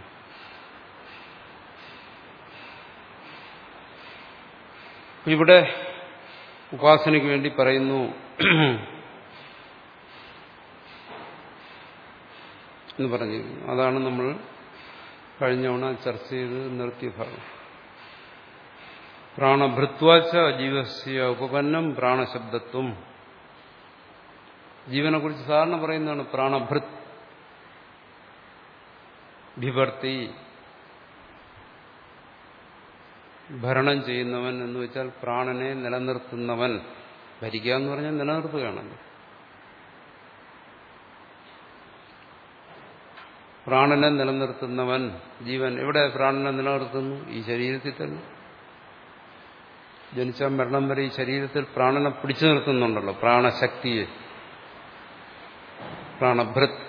ഇവിടെ ഉപാസനയ്ക്ക് വേണ്ടി പറയുന്നു എന്ന് പറഞ്ഞിരിക്കുന്നു അതാണ് നമ്മൾ കഴിഞ്ഞ തവണ ചർച്ച ചെയ്ത് നിർത്തിയ ഭാഗം പ്രാണഭൃത്വാച്ച ജീവസ്യ ഉപപന്നം പ്രാണശബ്ദത്വം ജീവനെ കുറിച്ച് സാധാരണ പറയുന്നതാണ് പ്രാണഭൃത് ഭിവർത്തി ഭരണം ചെയ്യുന്നവൻ എന്ന് വെച്ചാൽ പ്രാണനെ നിലനിർത്തുന്നവൻ ഭരിക്കുക എന്ന് പറഞ്ഞാൽ നിലനിർത്തുകയാണല്ലോ പ്രാണനെ നിലനിർത്തുന്നവൻ ജീവൻ എവിടെ പ്രാണനെ നിലനിർത്തുന്നു ഈ ശരീരത്തിൽ തന്നെ ജനിച്ച മരണം വരെ ഈ ശരീരത്തിൽ പ്രാണനെ പിടിച്ചു നിർത്തുന്നുണ്ടല്ലോ പ്രാണശക്തിയെ പ്രാണഭൃത്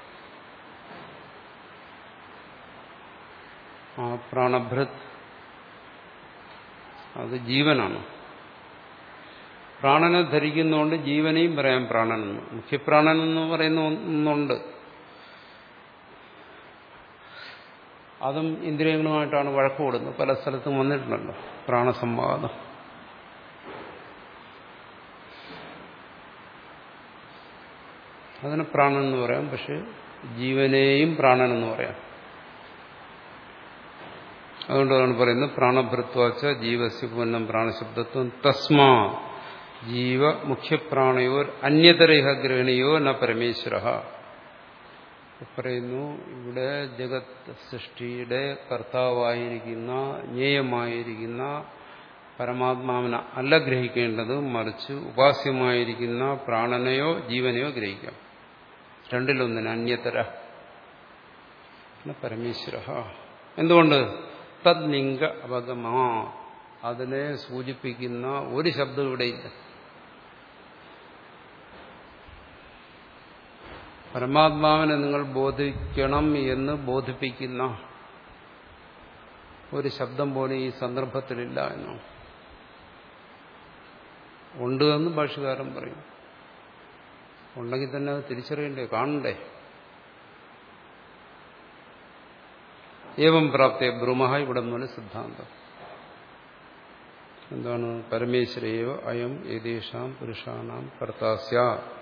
ആ പ്രാണഭൃത് അത് ജീവനാണ് പ്രാണനെ ധരിക്കുന്നതുകൊണ്ട് ജീവനെയും പറയാം പ്രാണനെന്ന് മുഖ്യപ്രാണൻ എന്ന് പറയുന്ന ഒന്നുണ്ട് അതും ഇന്ദ്രിയങ്ങളുമായിട്ടാണ് വഴക്ക് കൊടുക്കുന്നത് പല സ്ഥലത്തും വന്നിട്ടുണ്ടല്ലോ പ്രാണസംവാദം അതിന് പ്രാണൻ എന്ന് പറയാം പക്ഷെ ജീവനെയും പ്രാണൻ എന്ന് പറയാം അതുകൊണ്ടാണ് പറയുന്നത് പ്രാണഭൃത്വാച്ച ജീവസ്യ പൂർണ്ണം പ്രാണശബ്ദത്വം തസ്മാ ജീവ മുഖ്യപ്രാണയോർ അന്യതരഹ ഗ്രഹണിയോ ന പരമേശ്വര പറയുന്നു ഇവിടെ ജഗത് സൃഷ്ടിയുടെ കർത്താവായിരിക്കുന്ന ജ്ഞേയമായിരിക്കുന്ന പരമാത്മാവിനെ അല്ല ഗ്രഹിക്കേണ്ടത് മറിച്ച് ഉപാസ്യമായിരിക്കുന്ന പ്രാണനെയോ ജീവനെയോ ഗ്രഹിക്കാം രണ്ടിലൊന്നിന് അന്യതര പരമേശ്വര എന്തുകൊണ്ട് തദ്ലിംഗ അപഗമാ അതിനെ സൂചിപ്പിക്കുന്ന ഒരു ശബ്ദം ഇവിടെയില്ല പരമാത്മാവിനെ നിങ്ങൾ ബോധിക്കണം എന്ന് ബോധിപ്പിക്കുന്ന ഒരു ശബ്ദം പോലും ഈ സന്ദർഭത്തിലില്ല എന്നാണ് ഉണ്ട് എന്ന് ഭാഷകാരൻ പറയും ഉണ്ടെങ്കിൽ തന്നെ അത് തിരിച്ചറിയണ്ടേ കാണണ്ടേ ഏവം പ്രാപ്തിയ ബ്രൂമഹ ഇവിടെ മുതൽ സിദ്ധാന്തം എന്താണ് പരമേശ്വരേവ അയം ഏതേഷാം പുരുഷാണാം കർത്താസ്യ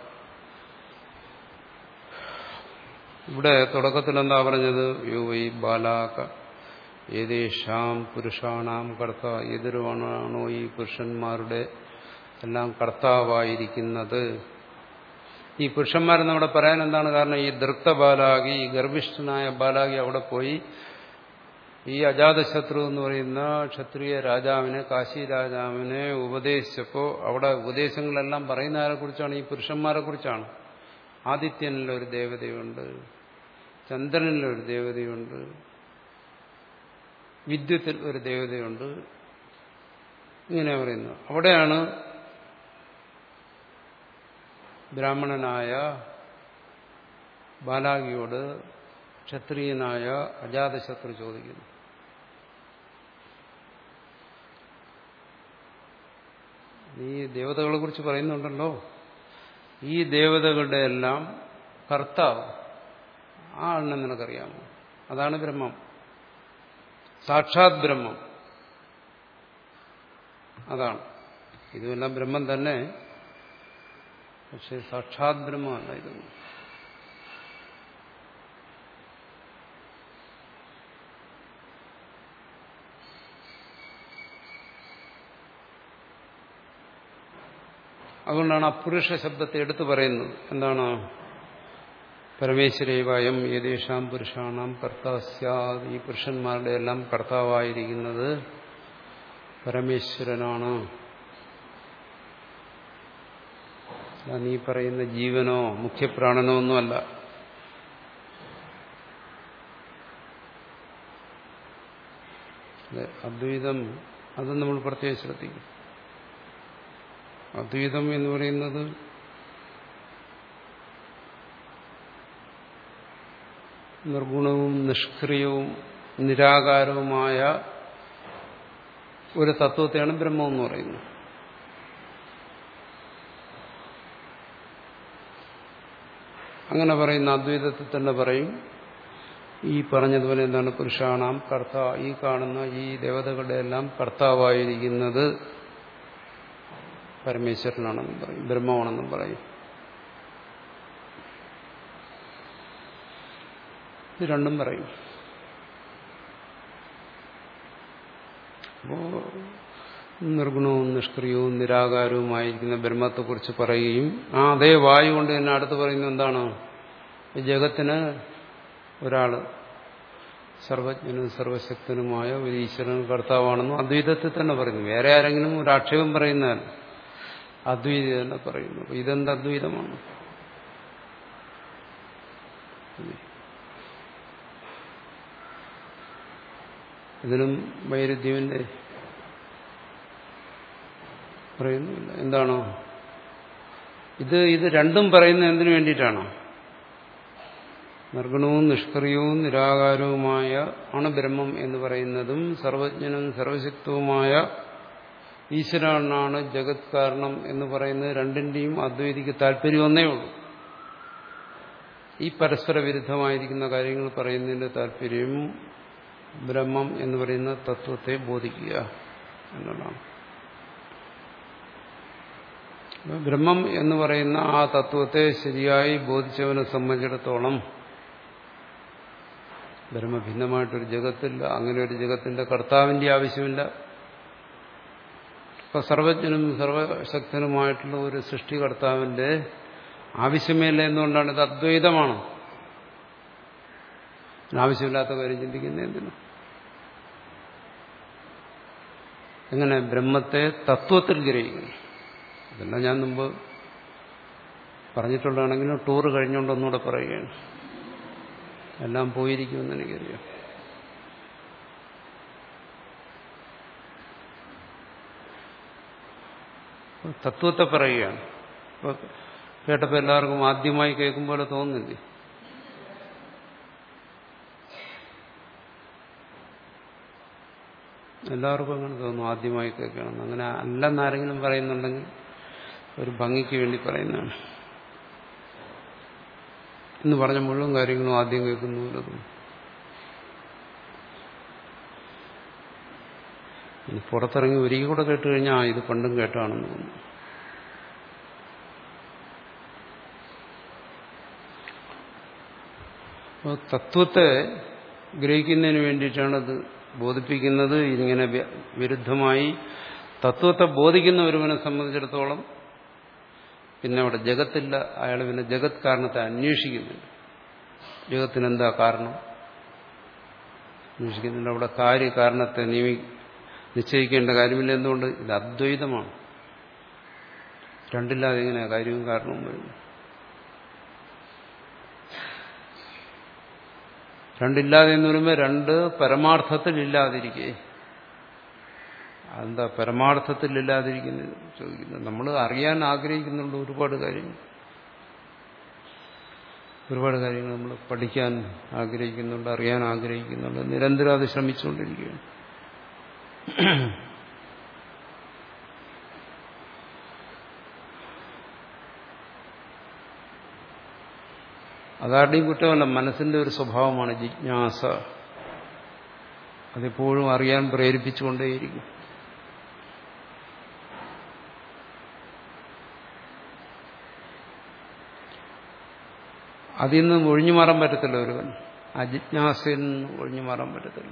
ഇവിടെ തുടക്കത്തിൽ എന്താ പറഞ്ഞത് യോ വൈ ബാലാക ഏതേഷാം പുരുഷാണാം കർത്ത ഏതൊരുവാണോ ഈ പുരുഷന്മാരുടെ എല്ലാം കർത്താവായിരിക്കുന്നത് ഈ പുരുഷന്മാരെന്ന് അവിടെ പറയാൻ എന്താണ് കാരണം ഈ ദൃപ്ത ബാലാകി ഈ ഗർഭിഷ്ഠനായ ബാലാകി അവിടെ പോയി ഈ അജാതശത്രു എന്ന് പറയുന്ന ക്ഷത്രിയ രാജാവിനെ കാശി രാജാവിനെ ഉപദേശിച്ചപ്പോൾ അവിടെ ഉപദേശങ്ങളെല്ലാം പറയുന്ന ആരെ കുറിച്ചാണ് ഈ പുരുഷന്മാരെ കുറിച്ചാണ് ആദിത്യനിലൊരു ദേവതയുണ്ട് ചന്ദ്രനിലൊരു ദേവതയുണ്ട് വിദ്യുത്തിൽ ഒരു ദേവതയുണ്ട് ഇങ്ങനെ പറയുന്നു അവിടെയാണ് ബ്രാഹ്മണനായ ബാലാകിയോട് ക്ഷത്രിയനായ അജാതശത്രു ചോദിക്കുന്നു ഈ ദേവതകളെ കുറിച്ച് പറയുന്നുണ്ടല്ലോ ഈ ദേവതകളുടെ എല്ലാം കർത്താവ് ആ ആളിനെ നിനക്കറിയാമോ അതാണ് ബ്രഹ്മം സാക്ഷാത് ബ്രഹ്മം അതാണ് ഇതുമെല്ലാം ബ്രഹ്മം തന്നെ പക്ഷെ സാക്ഷാത് ബ്രഹ്മമല്ല ഇതൊന്നും അതുകൊണ്ടാണ് അപുരുഷ ശബ്ദത്തെ എടുത്തു പറയുന്നത് എന്താണ് പരമേശ്വരേവായം ഏതേഷാം പുരുഷാണാം കർത്താസ്യാദ് ഈ പുരുഷന്മാരുടെ എല്ലാം കർത്താവായിരിക്കുന്നത് പരമേശ്വരനാണ് നീ പറയുന്ന ജീവനോ മുഖ്യപ്രാണനോ ഒന്നുമല്ല അദ്വൈതം അത് നമ്മൾ പ്രത്യേകം ശ്രദ്ധിക്കും അദ്വൈതം എന്ന് പറയുന്നത് നിർഗുണവും നിഷ്ക്രിയവും നിരാകാരവുമായ ഒരു തത്വത്തെയാണ് ബ്രഹ്മം എന്ന് പറയുന്നത് അങ്ങനെ പറയുന്ന അദ്വൈതത്തിൽ തന്നെ പറയും ഈ പറഞ്ഞതുപോലെ എന്താണ് പുരുഷാണാം കർത്ത ഈ കാണുന്ന ഈ ദേവതകളുടെ എല്ലാം കർത്താവായിരിക്കുന്നത് പരമേശ്വരനാണെന്നും പറയും ബ്രഹ്മമാണെന്നും പറയും ഇത് രണ്ടും പറയും അപ്പോ നിർഗുണവും നിഷ്ക്രിയവും നിരാകാരവുമായിരിക്കുന്ന ബ്രഹ്മത്തെക്കുറിച്ച് പറയുകയും ആ അതേ വായു കൊണ്ട് തന്നെ അടുത്ത് പറയുന്നത് എന്താണ് ഈ ജഗത്തിന് ഒരാൾ സർവജ്ഞനും സർവശക്തനുമായ ഒരു ഈശ്വരൻ കർത്താവാണെന്നും അദ്വൈതത്തിൽ തന്നെ പറയുന്നു വേറെ ആരെങ്കിലും ഒരു ആക്ഷേപം പറയുന്നതല്ല അദ്വൈതി തന്നെ പറയുന്നു ഇതെന്ത് അദ്വൈതമാണ് ഇതിനും വൈരുദ്ധ്യമില്ലേ പറയുന്നില്ല എന്താണോ ഇത് ഇത് രണ്ടും പറയുന്നത് എന്തിനു വേണ്ടിയിട്ടാണോ നിർഗുണവും നിഷ്ക്രിയവും നിരാകാരവുമായ ആണ് ബ്രഹ്മം എന്ന് പറയുന്നതും സർവജ്ഞനും സർവശക്തവുമായ ഈശ്വരനാണ് ജഗത് കാരണം എന്ന് പറയുന്നത് രണ്ടിന്റെയും അദ്വൈതിക്ക് താല്പര്യം ഒന്നേ ഉള്ളൂ ഈ പരസ്പര വിരുദ്ധമായിരിക്കുന്ന കാര്യങ്ങൾ പറയുന്നതിന്റെ താല്പര്യം ബ്രഹ്മം എന്ന് പറയുന്ന തത്വത്തെ ബോധിക്കുക എന്നുള്ളതാണ് ബ്രഹ്മം എന്ന് പറയുന്ന ആ തത്വത്തെ ശരിയായി ബോധിച്ചവനെ സംബന്ധിച്ചിടത്തോളം ബ്രഹ്മ ഭിന്നമായിട്ടൊരു ജഗത്തില്ല അങ്ങനെ ഒരു ജഗത്തിന്റെ കർത്താവിന്റെ ആവശ്യമില്ല ഇപ്പൊ സർവജ്ഞനും സർവശക്തനുമായിട്ടുള്ള ഒരു സൃഷ്ടികർത്താവിന്റെ ആവശ്യമേയില്ല എന്തുകൊണ്ടാണ് ഇത് അദ്വൈതമാണ് ആവശ്യമില്ലാത്ത കാര്യം ചിന്തിക്കുന്ന എന്തിനു എങ്ങനെ ബ്രഹ്മത്തെ തത്വത്തിൽ ഗ്രഹിക്കുന്നു ഇതെല്ലാം ഞാൻ മുമ്പ് പറഞ്ഞിട്ടുള്ളതാണെങ്കിലും ടൂർ കഴിഞ്ഞുകൊണ്ട് ഒന്നുകൂടെ പറയുകയാണ് എല്ലാം പോയിരിക്കുമെന്ന് എനിക്കറിയാം തത്വത്തെ പറയുകയാണ് ഇപ്പൊ കേട്ടപ്പോൾ എല്ലാവർക്കും ആദ്യമായി കേൾക്കുമ്പോൾ തോന്നുന്നില്ലേ എല്ലാവർക്കും അങ്ങനെ തോന്നും ആദ്യമായി കേൾക്കണം അങ്ങനെ അല്ലെന്നാരെങ്കിലും പറയുന്നുണ്ടെങ്കിൽ ഒരു ഭംഗിക്ക് വേണ്ടി പറയുന്നതാണ് എന്ന് പറഞ്ഞ മുഴുവൻ കാര്യങ്ങളും ആദ്യം കേൾക്കുന്നു തോന്നും ഇനി പുറത്തിറങ്ങി ഒരിക്കൽ കൂടെ കേട്ട് കഴിഞ്ഞാൽ ആ ഇത് പണ്ടും കേട്ടാണെന്ന് തോന്നുന്നു അപ്പോൾ തത്വത്തെ ഗ്രഹിക്കുന്നതിന് വേണ്ടിയിട്ടാണ് ഇത് ബോധിപ്പിക്കുന്നത് ഇങ്ങനെ വിരുദ്ധമായി തത്വത്തെ ബോധിക്കുന്ന ഒരുവനെ സംബന്ധിച്ചിടത്തോളം പിന്നെ അവിടെ ജഗത്തില്ല അയാൾ പിന്നെ ജഗത് കാരണത്തെ അന്വേഷിക്കുന്നില്ല ജഗത്തിനെന്താ കാരണം അന്വേഷിക്കുന്നില്ല അവിടെ കാര്യകാരണത്തെ നിയമി നിശ്ചയിക്കേണ്ട കാര്യമില്ല എന്തുകൊണ്ട് ഇത് അദ്വൈതമാണ് രണ്ടില്ലാതെ ഇങ്ങനെ കാര്യവും കാരണവും വരുന്നു രണ്ടില്ലാതെ എന്ന് പറയുമ്പോൾ രണ്ട് പരമാർത്ഥത്തിൽ ഇല്ലാതിരിക്കേ എന്താ പരമാർത്ഥത്തിൽ ഇല്ലാതിരിക്കുന്നത് ചോദിക്കുന്നത് നമ്മൾ അറിയാൻ ആഗ്രഹിക്കുന്നുണ്ട് ഒരുപാട് കാര്യങ്ങൾ ഒരുപാട് കാര്യങ്ങൾ നമ്മൾ പഠിക്കാൻ ആഗ്രഹിക്കുന്നുണ്ട് അറിയാൻ ആഗ്രഹിക്കുന്നുണ്ട് നിരന്തരം അത് ശ്രമിച്ചുകൊണ്ടിരിക്കുകയാണ് അതാരുടെയും കുറ്റമല്ല മനസ്സിന്റെ ഒരു സ്വഭാവമാണ് ജിജ്ഞാസ അതെപ്പോഴും അറിയാൻ പ്രേരിപ്പിച്ചുകൊണ്ടേയിരിക്കും അതിൽ നിന്ന് ഒഴിഞ്ഞു മാറാൻ പറ്റത്തില്ല ഒരുവൻ ആ ജിജ്ഞാസയിൽ നിന്ന് ഒഴിഞ്ഞു മാറാൻ പറ്റത്തില്ല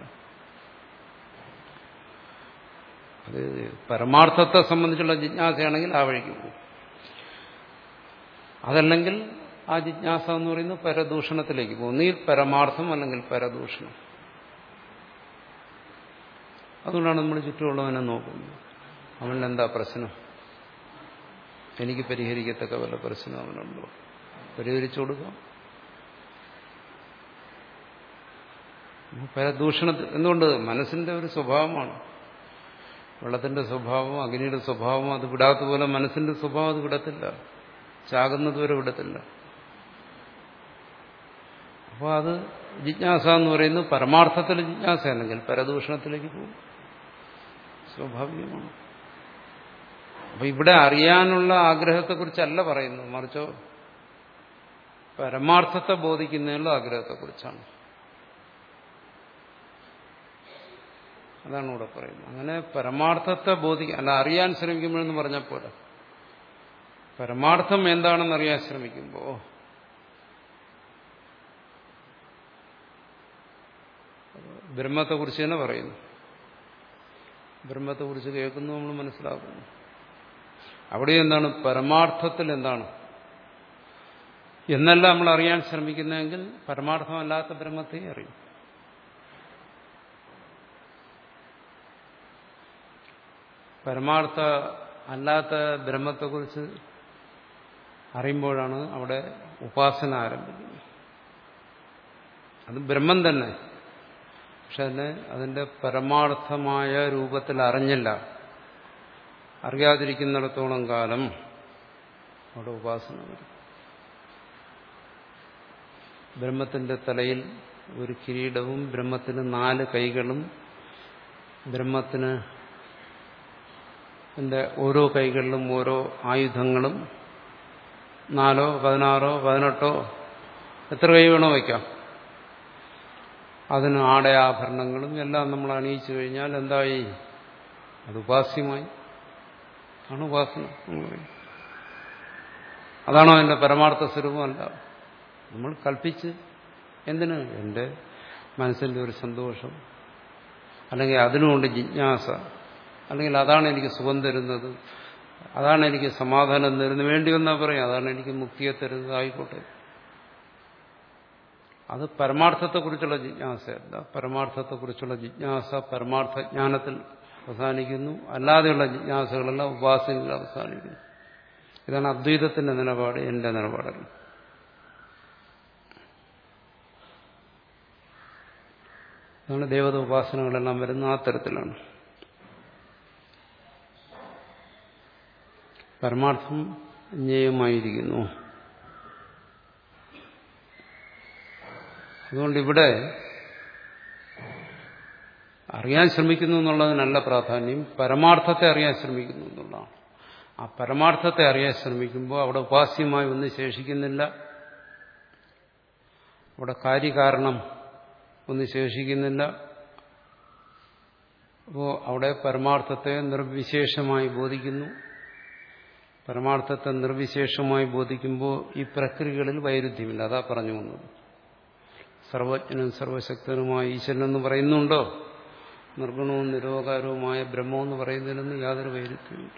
അത് പരമാർത്ഥത്തെ സംബന്ധിച്ചുള്ള ജിജ്ഞാസയാണെങ്കിൽ ആ വഴിക്ക് പോകും അതല്ലെങ്കിൽ ആ ജിജ്ഞാസ എന്ന് പറയുന്നത് പരദൂഷണത്തിലേക്ക് പോകും ഒന്നുകിൽ പരമാർത്ഥം അല്ലെങ്കിൽ പരദൂഷണം അതുകൊണ്ടാണ് നമ്മൾ ചുറ്റുമുള്ളവനെ നോക്കുന്നത് അവനെന്താ പ്രശ്നം എനിക്ക് പരിഹരിക്കത്തക്ക വല്ല പ്രശ്നം അവനുണ്ടോ പരിഹരിച്ചു കൊടുക്കാം പരദൂഷണത്തിൽ എന്തുകൊണ്ട് മനസ്സിന്റെ ഒരു സ്വഭാവമാണ് വെള്ളത്തിന്റെ സ്വഭാവം അഗ്നിയുടെ സ്വഭാവം അത് വിടാത്ത പോലെ മനസ്സിന്റെ സ്വഭാവം അത് വിടത്തില്ല ചാകുന്നത് വരെ വിടത്തില്ല അപ്പോൾ അത് ജിജ്ഞാസ എന്ന് പറയുന്നത് പരമാർത്ഥത്തിൽ ജിജ്ഞാസ അല്ലെങ്കിൽ പരദൂഷണത്തിലേക്ക് പോകും സ്വാഭാവികമാണ് അപ്പൊ ഇവിടെ അറിയാനുള്ള ആഗ്രഹത്തെക്കുറിച്ചല്ല പറയുന്നത് മറിച്ചോ പരമാർത്ഥത്തെ ബോധിക്കുന്നതിനുള്ള ആഗ്രഹത്തെക്കുറിച്ചാണ് അതാണ് ഇവിടെ പറയുന്നത് അങ്ങനെ പരമാർത്ഥത്തെ ബോധിക്കാൻ അല്ല അറിയാൻ ശ്രമിക്കുമ്പോഴെന്ന് പറഞ്ഞാൽ പോരാ പരമാർത്ഥം എന്താണെന്ന് അറിയാൻ ശ്രമിക്കുമ്പോൾ ബ്രഹ്മത്തെക്കുറിച്ച് തന്നെ പറയുന്നു ബ്രഹ്മത്തെക്കുറിച്ച് കേൾക്കുന്നു നമ്മൾ മനസ്സിലാക്കുന്നു അവിടെ എന്താണ് പരമാർത്ഥത്തിൽ എന്താണ് എന്നല്ല നമ്മൾ അറിയാൻ ശ്രമിക്കുന്നതെങ്കിൽ പരമാർത്ഥമല്ലാത്ത ബ്രഹ്മത്തെ അറിയും പരമാർത്ഥ അല്ലാത്ത ബ്രഹ്മത്തെക്കുറിച്ച് അറിയുമ്പോഴാണ് അവിടെ ഉപാസന ആരംഭിക്കുന്നത് അത് ബ്രഹ്മം തന്നെ പക്ഷെ അതിനെ അതിന്റെ പരമാർത്ഥമായ രൂപത്തിൽ അറിഞ്ഞില്ല അറിയാതിരിക്കുന്നിടത്തോളം കാലം അവിടെ ഉപാസന വരും ബ്രഹ്മത്തിന്റെ തലയിൽ ഒരു കിരീടവും ബ്രഹ്മത്തിന് നാല് കൈകളും ബ്രഹ്മത്തിന് എന്റെ ഓരോ കൈകളിലും ഓരോ ആയുധങ്ങളും നാലോ പതിനാറോ പതിനെട്ടോ എത്ര കൈ വേണോ വയ്ക്കാം അതിന് ആടയാഭരണങ്ങളും എല്ലാം നമ്മൾ അണിയിച്ചു കഴിഞ്ഞാൽ എന്തായി അത് ഉപാസ്യമായി ആണ് ഉപാസന അതാണോ അതിന്റെ പരമാർത്ഥ സ്വരൂപമല്ല നമ്മൾ കൽപ്പിച്ച് എന്തിന് എൻ്റെ മനസ്സിൻ്റെ ഒരു സന്തോഷം അല്ലെങ്കിൽ അതിനുകൊണ്ട് ജിജ്ഞാസ അല്ലെങ്കിൽ അതാണ് എനിക്ക് സുഖം തരുന്നത് അതാണ് എനിക്ക് സമാധാനം തരുന്നത് വേണ്ടി വന്നാൽ പറയും അതാണ് എനിക്ക് മുക്തിയെ തരുന്നത് ആയിക്കോട്ടെ അത് പരമാർത്ഥത്തെക്കുറിച്ചുള്ള ജിജ്ഞാസയല്ല പരമാർത്ഥത്തെക്കുറിച്ചുള്ള ജിജ്ഞാസ പരമാർത്ഥ ജ്ഞാനത്തിൽ അവസാനിക്കുന്നു അല്ലാതെയുള്ള ജിജ്ഞാസകളെല്ലാം ഉപാസനയിൽ അവസാനിക്കുന്നു ഇതാണ് അദ്വൈതത്തിന്റെ നിലപാട് എന്റെ നിലപാടല്ല അതാണ് ദേവത ഉപാസനകളെല്ലാം വരുന്ന ആ തരത്തിലാണ് പരമാർത്ഥം ജ്ഞേയമായിരിക്കുന്നു അതുകൊണ്ട് ഇവിടെ അറിയാൻ ശ്രമിക്കുന്നു എന്നുള്ളതിനല്ല പ്രാധാന്യം പരമാർത്ഥത്തെ അറിയാൻ ശ്രമിക്കുന്നു എന്നുള്ളതാണ് ആ പരമാർത്ഥത്തെ അറിയാൻ ശ്രമിക്കുമ്പോൾ അവിടെ ഉപാസ്യമായി ഒന്നും ശേഷിക്കുന്നില്ല അവിടെ കാര്യകാരണം ഒന്നും ശേഷിക്കുന്നില്ല അപ്പോൾ അവിടെ പരമാർത്ഥത്തെ നിർവിശേഷമായി ബോധിക്കുന്നു പരമാർത്ഥത്തെ നിർവിശേഷമായി ബോധിക്കുമ്പോൾ ഈ പ്രക്രിയകളിൽ വൈരുദ്ധ്യമില്ല അതാ പറഞ്ഞു വന്നത് സർവജ്ഞനും സർവശക്തനുമായ ഈശ്വരനെന്ന് പറയുന്നുണ്ടോ നിർഗുണവും നിരോകാരവുമായ ബ്രഹ്മമെന്ന് പറയുന്നതിനൊന്നും യാതൊരു വൈരുദ്ധ്യമില്ല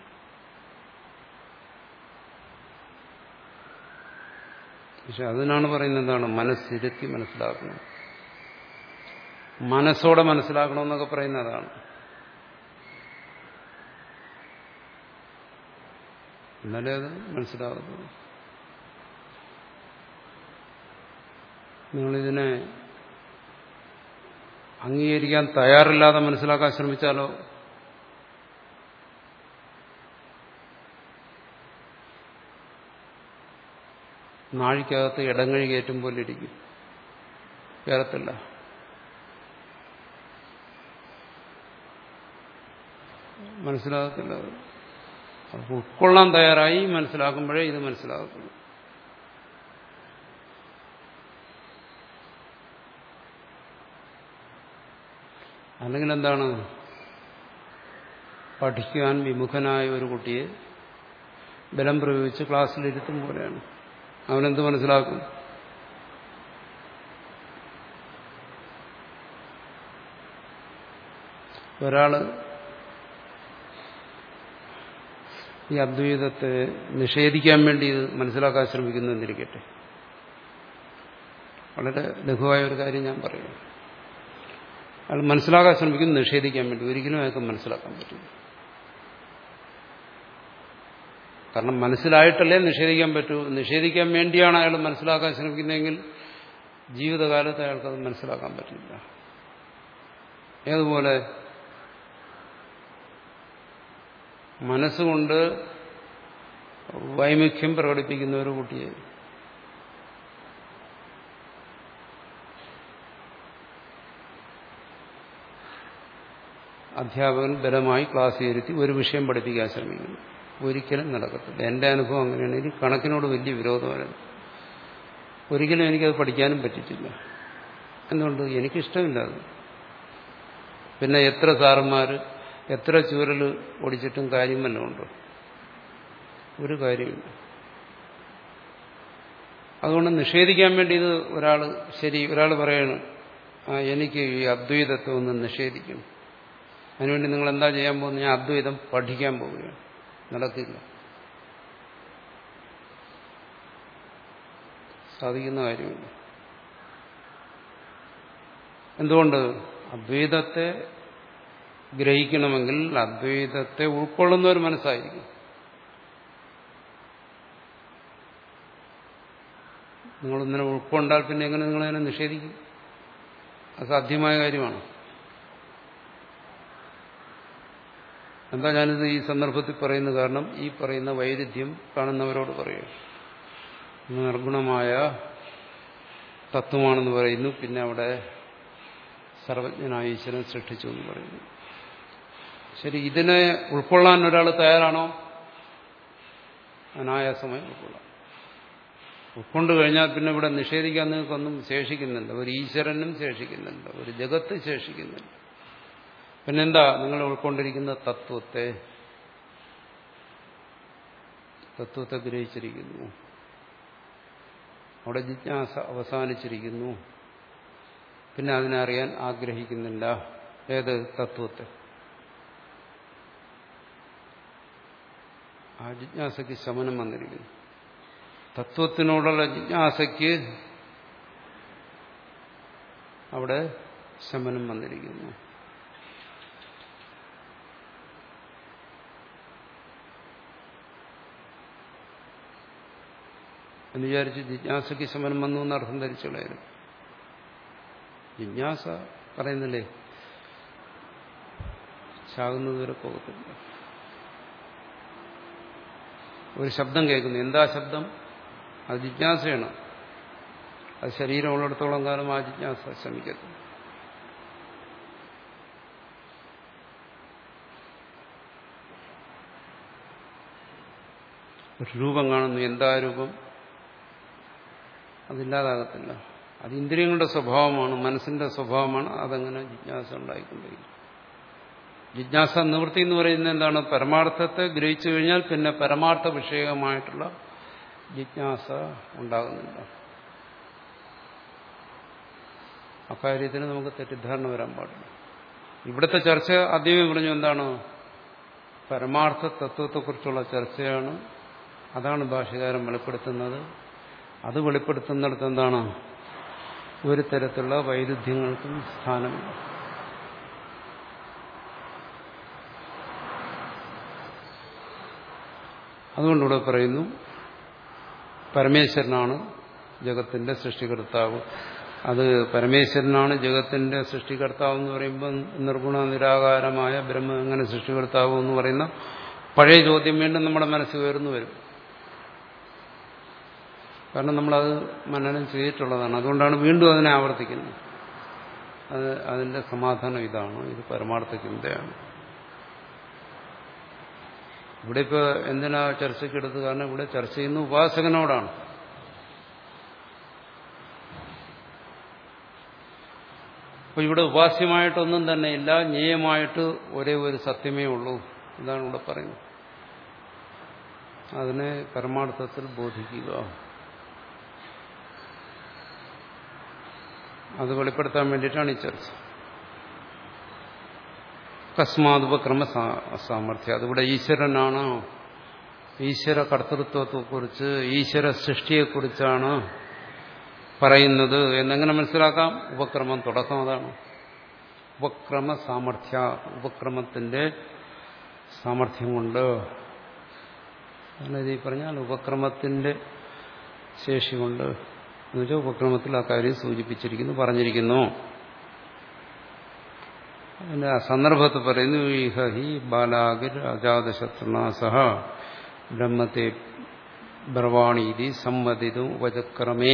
പക്ഷെ അതിനാണ് പറയുന്നത് എന്താണ് മനസ്സിരുത്തി മനസ്സിലാക്കണം മനസ്സോടെ മനസ്സിലാക്കണമെന്നൊക്കെ പറയുന്നതാണ് എന്നാലേ അത് മനസ്സിലാകത്തുള്ളൂ നിങ്ങളിതിനെ അംഗീകരിക്കാൻ തയ്യാറില്ലാതെ മനസ്സിലാക്കാൻ ശ്രമിച്ചാലോ നാഴിക്കകത്ത് ഇടങ്ങഴി കയറ്റും പോലെ ഇരിക്കും കയറത്തില്ല മനസ്സിലാകത്തില്ല അത് അത് ഉൾക്കൊള്ളാൻ തയ്യാറായി മനസ്സിലാക്കുമ്പോഴേ ഇത് മനസ്സിലാകത്തുള്ളൂ അല്ലെങ്കിൽ എന്താണ് പഠിക്കുവാൻ വിമുഖനായ ഒരു കുട്ടിയെ ബലം പ്രയോഗിച്ച് ക്ലാസ്സിലിരുത്തും പോലെയാണ് അവനെന്ത് മനസ്സിലാക്കും ഒരാള് ഈ അദ്വൈതത്തെ നിഷേധിക്കാൻ വേണ്ടി ഇത് മനസ്സിലാക്കാൻ ശ്രമിക്കുന്നു എന്നിരിക്കട്ടെ വളരെ ലഘുവായ ഒരു കാര്യം ഞാൻ പറയുന്നു അയാൾ മനസ്സിലാക്കാൻ ശ്രമിക്കുന്നു നിഷേധിക്കാൻ വേണ്ടി ഒരിക്കലും അയാൾക്ക് മനസ്സിലാക്കാൻ പറ്റില്ല കാരണം മനസ്സിലായിട്ടല്ലേ നിഷേധിക്കാൻ പറ്റൂ നിഷേധിക്കാൻ വേണ്ടിയാണ് അയാൾ മനസ്സിലാക്കാൻ ശ്രമിക്കുന്നതെങ്കിൽ ജീവിതകാലത്ത് അയാൾക്കത് മനസ്സിലാക്കാൻ പറ്റില്ല ഏതുപോലെ മനസ്സുകൊണ്ട് വൈമുഖ്യം പ്രകടിപ്പിക്കുന്ന ഒരു കുട്ടിയെ അധ്യാപകൻ ബലമായി ക്ലാസ് ഇരുത്തി ഒരു വിഷയം പഠിപ്പിക്കാൻ ശ്രമിക്കുന്നു ഒരിക്കലും നടക്കത്തില്ല എന്റെ അനുഭവം അങ്ങനെയാണ് എനിക്ക് കണക്കിനോട് വലിയ വിരോധമാണ് ഒരിക്കലും എനിക്കത് പഠിക്കാനും പറ്റിയിട്ടില്ല എന്തുകൊണ്ട് എനിക്കിഷ്ടമില്ല അത് പിന്നെ എത്ര സാറന്മാർ എത്ര ചൂരൽ ഓടിച്ചിട്ടും കാര്യം വല്ലതും ഉണ്ടോ ഒരു കാര്യമില്ല അതുകൊണ്ട് നിഷേധിക്കാൻ വേണ്ടി ഇത് ഒരാൾ ശരി ഒരാൾ പറയാണ് ആ എനിക്ക് ഈ അദ്വൈതത്തെ ഒന്ന് നിഷേധിക്കണം അതിനുവേണ്ടി നിങ്ങൾ എന്താ ചെയ്യാൻ പോകുന്നത് ഞാൻ അദ്വൈതം പഠിക്കാൻ പോവുകയാണ് നടക്കില്ല സാധിക്കുന്ന കാര്യമില്ല എന്തുകൊണ്ട് അദ്വൈതത്തെ ഗ്രഹിക്കണമെങ്കിൽ അദ്വൈതത്തെ ഉൾക്കൊള്ളുന്ന ഒരു മനസ്സായിരിക്കും നിങ്ങളൊന്നിനെ ഉൾക്കൊണ്ടാൽ പിന്നെ എങ്ങനെ നിങ്ങളതിനെ നിഷേധിക്കും അസാധ്യമായ കാര്യമാണ് എന്താ ഞാനിത് ഈ സന്ദർഭത്തിൽ പറയുന്നത് കാരണം ഈ പറയുന്ന വൈരുദ്ധ്യം കാണുന്നവരോട് പറയും നിർഗുണമായ തത്വമാണെന്ന് പറയുന്നു പിന്നെ അവിടെ സർവജ്ഞനായ ഈശ്വരൻ സൃഷ്ടിച്ചു എന്ന് പറയുന്നു ശരി ഇതിനെ ഉൾക്കൊള്ളാൻ ഒരാൾ തയ്യാറാണോ അനായാസമായി ഉൾക്കൊള്ളാം ഉൾക്കൊണ്ടു കഴിഞ്ഞാൽ പിന്നെ ഇവിടെ നിഷേധിക്കാൻ നിങ്ങൾക്കൊന്നും ശേഷിക്കുന്നില്ല ഒരു ഈശ്വരനും ശേഷിക്കുന്നില്ല ഒരു ജഗത്ത് ശേഷിക്കുന്നില്ല പിന്നെന്താ നിങ്ങൾ ഉൾക്കൊണ്ടിരിക്കുന്ന തത്വത്തെ തത്വത്തെ ഗ്രഹിച്ചിരിക്കുന്നു അവിടെ ജിജ്ഞാസ അവസാനിച്ചിരിക്കുന്നു പിന്നെ അതിനെ അറിയാൻ ആഗ്രഹിക്കുന്നില്ല ഏത് തത്വത്തെ ആ ജിജ്ഞാസയ്ക്ക് ശമനം വന്നിരിക്കുന്നു തത്വത്തിനോടുള്ള ജിജ്ഞാസയ്ക്ക് അവിടെ ശമനം വന്നിരിക്കുന്നു എന്ന് വിചാരിച്ച് ജിജ്ഞാസയ്ക്ക് ശമനം വന്നു എന്ന് അർത്ഥം ധരിച്ചുകളായിരുന്നു ജിജ്ഞാസ പറയുന്നില്ലേ ചാകുന്നതുവരെ പോകത്തില്ല ഒരു ശബ്ദം കേൾക്കുന്നു എന്താ ശബ്ദം അത് ജിജ്ഞാസയാണ് അത് ശരീരം ഉള്ളിടത്തോളം കാലം ആ ജിജ്ഞാസ ശ്രമിക്കത്തില്ല ഒരു രൂപം കാണുന്നു എന്താ രൂപം അതില്ലാതാകത്തില്ല അത് ഇന്ദ്രിയങ്ങളുടെ സ്വഭാവമാണ് മനസ്സിന്റെ സ്വഭാവമാണ് അതങ്ങനെ ജിജ്ഞാസ ഉണ്ടായിക്കൊണ്ടിരിക്കും ജിജ്ഞാസ നിവൃത്തി എന്ന് പറയുന്നത് എന്താണ് പരമാർത്ഥത്തെ ഗ്രഹിച്ചു കഴിഞ്ഞാൽ പിന്നെ പരമാർത്ഥ വിഷയകമായിട്ടുള്ള ജിജ്ഞാസ ഉണ്ടാകുന്നില്ല അക്കാര്യത്തിന് നമുക്ക് തെറ്റിദ്ധാരണ വരാൻ പാടില്ല ഇവിടുത്തെ ചർച്ച ആദ്യമേ പറഞ്ഞു എന്താണ് പരമാർത്ഥ തത്വത്തെക്കുറിച്ചുള്ള ചർച്ചയാണ് അതാണ് ഭാഷകാരൻ വെളിപ്പെടുത്തുന്നത് അത് വെളിപ്പെടുത്തുന്നിടത്ത് എന്താണ് ഒരു തരത്തിലുള്ള വൈരുദ്ധ്യങ്ങൾക്കും സ്ഥാനമില്ല അതുകൊണ്ടിവിടെ പറയുന്നു പരമേശ്വരനാണ് ജഗത്തിന്റെ സൃഷ്ടികർത്താവ് അത് പരമേശ്വരനാണ് ജഗത്തിന്റെ സൃഷ്ടികർത്താവ് എന്ന് പറയുമ്പോൾ നിർഗുണ നിരാകാരമായ ബ്രഹ്മ എങ്ങനെ സൃഷ്ടികർത്താവ് എന്ന് പറയുന്ന പഴയ ചോദ്യം വീണ്ടും നമ്മുടെ മനസ്സിൽ ഉയർന്നു വരും കാരണം നമ്മളത് മനനം ചെയ്തിട്ടുള്ളതാണ് അതുകൊണ്ടാണ് വീണ്ടും അതിനെ ആവർത്തിക്കുന്നത് അത് അതിന്റെ സമാധാനം ഇതാണ് ഇത് പരമാർത്ഥ ചിന്തയാണ് ഇവിടെ ഇപ്പോൾ എന്തിനാ ചർച്ചയ്ക്കെടുത്ത് കാരണം ഇവിടെ ചർച്ച ചെയ്യുന്ന ഉപാസകനോടാണ് അപ്പൊ ഇവിടെ ഉപാസ്യമായിട്ടൊന്നും തന്നെ ഇല്ല ജ്ഞേയമായിട്ട് ഒരേ ഒരു സത്യമേ ഉള്ളൂ ഇതാണ് ഇവിടെ പറയുന്നത് അതിനെ പരമാർത്ഥത്തിൽ ബോധിക്കുക അത് വെളിപ്പെടുത്താൻ വേണ്ടിയിട്ടാണ് ഈ ചർച്ച കസ്മാതുപക്രമ സാമർഥ്യം അതിവിടെ ഈശ്വരനാണ് ഈശ്വര കർത്തൃത്വത്തെക്കുറിച്ച് ഈശ്വര സൃഷ്ടിയെക്കുറിച്ചാണ് പറയുന്നത് എന്നെങ്ങനെ മനസ്സിലാക്കാം ഉപക്രമം തുടക്കം അതാണ് ഉപക്രമ സാമർഥ്യ ഉപക്രമത്തിന്റെ സാമർഥ്യം കൊണ്ട് ഈ പറഞ്ഞാൽ ഉപക്രമത്തിന്റെ ശേഷി കൊണ്ട് എന്നുവെച്ചാൽ ഉപക്രമത്തിൽ ആ കാര്യം സൂചിപ്പിച്ചിരിക്കുന്നു പറഞ്ഞിരിക്കുന്നു അതിന്റെ ആ സന്ദർഭത്തിൽ പറയുന്നു ഈഹ ഹി ബാലാഗിർ അജാതശത്രുണ സഹ ബ്രഹ്മത്തെ ബ്രവാണീതി സമ്മതിതും ഉപചക്രമേ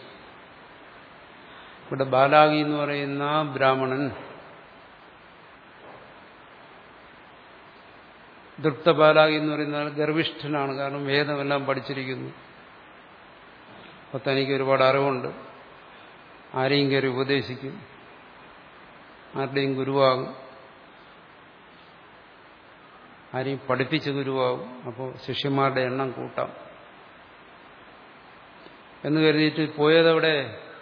ഇവിടെ ബാലാഗി എന്ന് പറയുന്ന ബ്രാഹ്മണൻ ദൃപ്ത ബാലാഗി എന്ന് പറയുന്ന ഗർവിഷ്ഠനാണ് കാരണം വേദമെല്ലാം പഠിച്ചിരിക്കുന്നു അപ്പൊ തനിക്ക് ഒരുപാട് അറിവുണ്ട് ആരെയും കയറി ഉപദേശിക്കും ആരുടെയും ഗുരുവാകും ആരെയും പഠിപ്പിച്ച ഗുരുവാകും അപ്പോൾ ശിഷ്യന്മാരുടെ എണ്ണം കൂട്ടാം എന്ന് കരുതിയിട്ട് പോയതവിടെ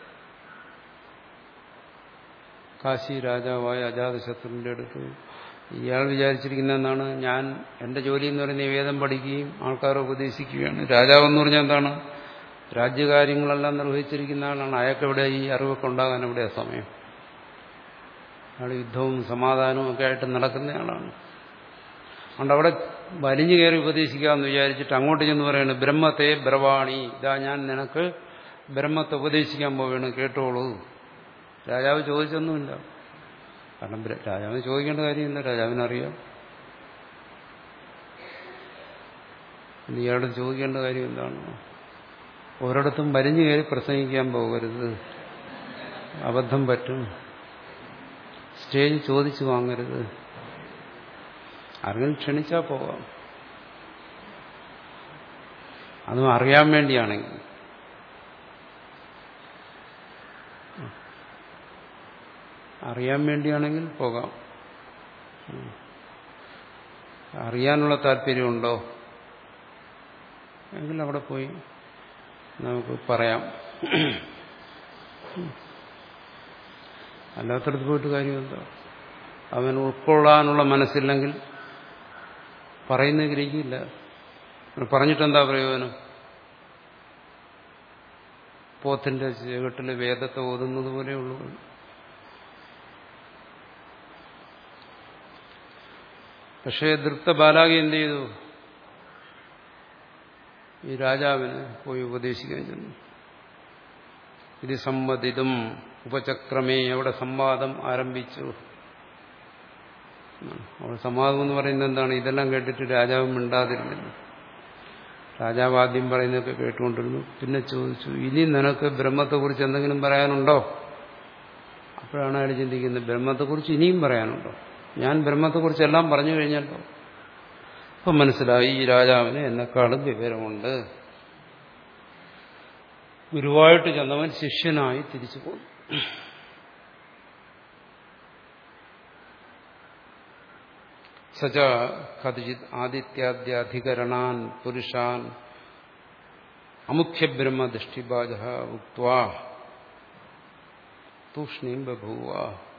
കാശി രാജാവായ അജാതശത്രുവിന്റെ അടുത്ത് ഇയാൾ വിചാരിച്ചിരിക്കുന്ന എന്താണ് ഞാൻ എന്റെ ജോലി എന്ന് പറയുന്നത് വേദം പഠിക്കുകയും ആൾക്കാരെ ഉപദേശിക്കുകയാണ് രാജാവെന്ന് പറഞ്ഞാൽ എന്താണ് രാജ്യകാര്യങ്ങളെല്ലാം നിർവഹിച്ചിരിക്കുന്ന ആളാണ് അയാൾക്കെവിടെ ഈ അറിവൊക്കെ ഉണ്ടാകാൻ എവിടെ സമയം അയാൾ യുദ്ധവും സമാധാനവും ഒക്കെ ആയിട്ട് നടക്കുന്ന ആളാണ് അതുകൊണ്ട് അവിടെ വലിഞ്ഞു കയറി ഉപദേശിക്കാമെന്ന് വിചാരിച്ചിട്ട് അങ്ങോട്ട് ചെന്ന് പറയാണ് ബ്രഹ്മത്തെ ബ്രവാണി ഇതാ ഞാൻ നിനക്ക് ബ്രഹ്മത്തെ ഉപദേശിക്കാൻ പോവുകയാണ് കേട്ടോളൂ രാജാവ് ചോദിച്ചൊന്നുമില്ല കാരണം രാജാവിന് ചോദിക്കേണ്ട കാര്യമില്ല രാജാവിനറിയാം ഇയാളുടെ ചോദിക്കേണ്ട കാര്യം എന്താണ് ഒരിടത്തും വലിഞ്ഞു കയറി പ്രസംഗിക്കാൻ പോകരുത് അബദ്ധം പറ്റും സ്റ്റേജ് ചോദിച്ചു വാങ്ങരുത് ആരെങ്കിലും ക്ഷണിച്ചാൽ പോവാം അതും അറിയാൻ വേണ്ടിയാണെങ്കിൽ അറിയാൻ വേണ്ടിയാണെങ്കിൽ പോകാം അറിയാനുള്ള താല്പര്യമുണ്ടോ എങ്കിൽ അവിടെ പോയി നമുക്ക് പറയാം അല്ലാത്തടത്ത് പോയിട്ട് കാര്യമെന്താ അവൻ ഉൾക്കൊള്ളാനുള്ള മനസ്സില്ലെങ്കിൽ പറയുന്ന ഗ്രഹിക്കില്ല പറഞ്ഞിട്ടെന്താ പ്രയോജനം പോത്തിന്റെ ചെകിട്ടിൽ വേദത്തെ ഓതുന്നത് പോലെയുള്ളൂ പക്ഷേ ദൃപ്ത ബാലാകി എന്ത് ചെയ്തു ഈ രാജാവിന് പോയി ഉപദേശിക്കാൻ ചെന്നു ഇത് സമ്മതിതും ഉപചക്രമേ അവിടെ സംവാദം ആരംഭിച്ചു അവിടെ സംവാദം എന്ന് പറയുന്നത് എന്താണ് ഇതെല്ലാം കേട്ടിട്ട് രാജാവ് മിണ്ടാതിരുന്നില്ല രാജാവ് ആദ്യം പറയുന്നതൊക്കെ കേട്ടുകൊണ്ടിരുന്നു പിന്നെ ചോദിച്ചു ഇനി നിനക്ക് ബ്രഹ്മത്തെക്കുറിച്ച് എന്തെങ്കിലും പറയാനുണ്ടോ അപ്പോഴാണ് അയാൾ ചിന്തിക്കുന്നത് ബ്രഹ്മത്തെക്കുറിച്ച് ഇനിയും പറയാനുണ്ടോ ഞാൻ ബ്രഹ്മത്തെക്കുറിച്ച് എല്ലാം പറഞ്ഞു കഴിഞ്ഞല്ലോ അപ്പം മനസ്സിലായി ഈ രാജാവിന് എന്നെക്കാളും വിവരമുണ്ട് ഗുരുവായിട്ട് ചെന്നവൻ ശിഷ്യനായി തിരിച്ചു പോകും സച കഥിചിത് ആദിത്യാദ്യധികരണാൻ പുരുഷാൻ അമുഖ്യബ്രഹ്മദൃഷ്ടിബാജ ഉക്വാ തൂഷ്ണീം ബഭൂവ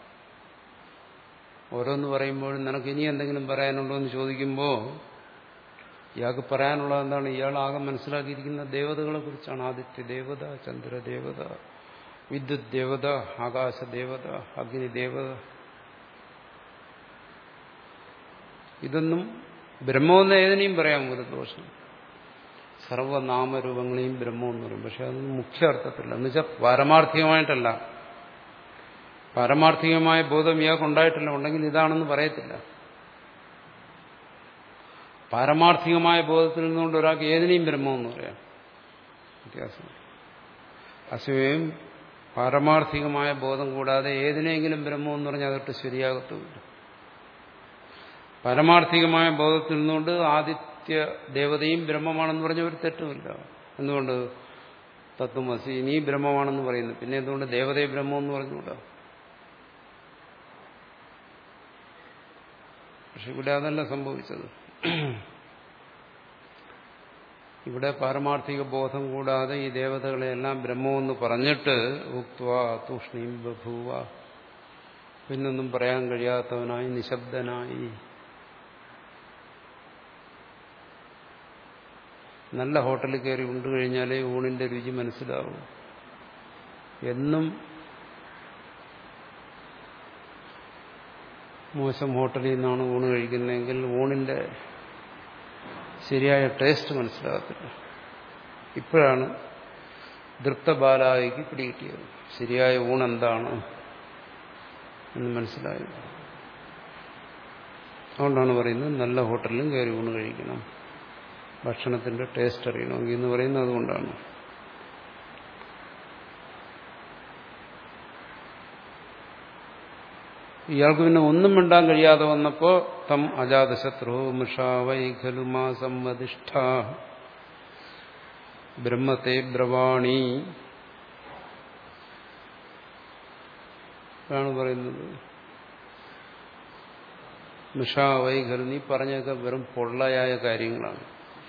ഓരോന്ന് പറയുമ്പോഴും നിനക്ക് ഇനി എന്തെങ്കിലും പറയാനുണ്ടോ എന്ന് ചോദിക്കുമ്പോൾ ഇയാൾക്ക് പറയാനുള്ളത് എന്താണ് ഇയാൾ ആകെ മനസ്സിലാക്കിയിരിക്കുന്ന ദേവതകളെ കുറിച്ചാണ് ആദിത്യ ദേവത ചന്ദ്രദേവത വിദ്യുത് ദേവത ആകാശദേവത അഗ്നിദേവത ഇതൊന്നും ബ്രഹ്മമെന്ന് ഏതിനെയും പറയാം ഒരു ദോഷം സർവനാമരൂപങ്ങളെയും ബ്രഹ്മമെന്ന് പറയും പക്ഷെ അതൊന്നും മുഖ്യ അർത്ഥത്തില്ല എന്ന് വെച്ചാൽ പാരമാർത്ഥികമായിട്ടല്ല പാരമാർത്ഥികമായ ബോധം ഇയാൾക്ക് ഉണ്ടായിട്ടില്ല ഉണ്ടെങ്കിൽ ഇതാണെന്ന് പറയത്തില്ല പാരമാർത്ഥികമായ ബോധത്തിൽ നിന്നുകൊണ്ട് ഒരാൾക്ക് ഏതിനെയും ബ്രഹ്മമെന്ന് പറയാം വ്യത്യാസം അസമയം പാരമാർത്ഥികമായ ബോധം കൂടാതെ ഏതിനെങ്കിലും ബ്രഹ്മമെന്ന് പറഞ്ഞാൽ അതൊട്ട് ശരിയാകത്തുമില്ല പരമാർത്ഥികമായ ബോധത്തിൽ നിന്നുകൊണ്ട് ആദിത്യ ദേവതയും ബ്രഹ്മമാണെന്ന് പറഞ്ഞ ഒരു തെറ്റുമില്ല എന്തുകൊണ്ട് തത്വമസി നീ ബ്രഹ്മമാണെന്ന് പറയുന്നു പിന്നെ എന്തുകൊണ്ട് ദേവതയെ ബ്രഹ്മമെന്ന് പറഞ്ഞുകൂടാ പക്ഷെ ഇവിടെ അതല്ല സംഭവിച്ചത് ഇവിടെ പാരമാർത്ഥിക ബോധം കൂടാതെ ഈ ദേവതകളെല്ലാം ബ്രഹ്മമെന്ന് പറഞ്ഞിട്ട് ഉക്വ തൂഷ്ണീം ബഭൂവ പിന്നൊന്നും പറയാൻ കഴിയാത്തവനായി നിശബ്ദനായി നല്ല ഹോട്ടലിൽ കയറി ഉണ്ടു കഴിഞ്ഞാലേ ഊണിന്റെ രുചി മനസ്സിലാവും എന്നും മോശം ഹോട്ടലിൽ നിന്നാണ് ഊണ് കഴിക്കുന്നതെങ്കിൽ ഊണിന്റെ ശരിയായ ടേസ്റ്റ് മനസ്സിലാകത്തില്ല ഇപ്പോഴാണ് ദൃപ്തബാലായിക്ക് പിടികിട്ടിയത് ശരിയായ ഊണെന്താണ് എന്ന് മനസ്സിലായി അതുകൊണ്ടാണ് പറയുന്നത് നല്ല ഹോട്ടലിലും കയറി ഊണ് കഴിക്കണം ഭക്ഷണത്തിന്റെ ടേസ്റ്റ് അറിയണമെങ്കിൽ എന്ന് പറയുന്നത് അതുകൊണ്ടാണ് ഇയാൾക്ക് പിന്നെ ഒന്നും മിണ്ടാൻ കഴിയാതെ വന്നപ്പോ തം അജാതശത്രു മുഷാവൈ ഖലുമാ സമ്മതിഷ്ഠ ബ്രഹ്മത്തെ ബ്രവാണി ആണ് പറയുന്നത് മിഷാവൈ ഖലു നീ പറഞ്ഞൊക്കെ വെറും പൊള്ളയായ കാര്യങ്ങളാണ്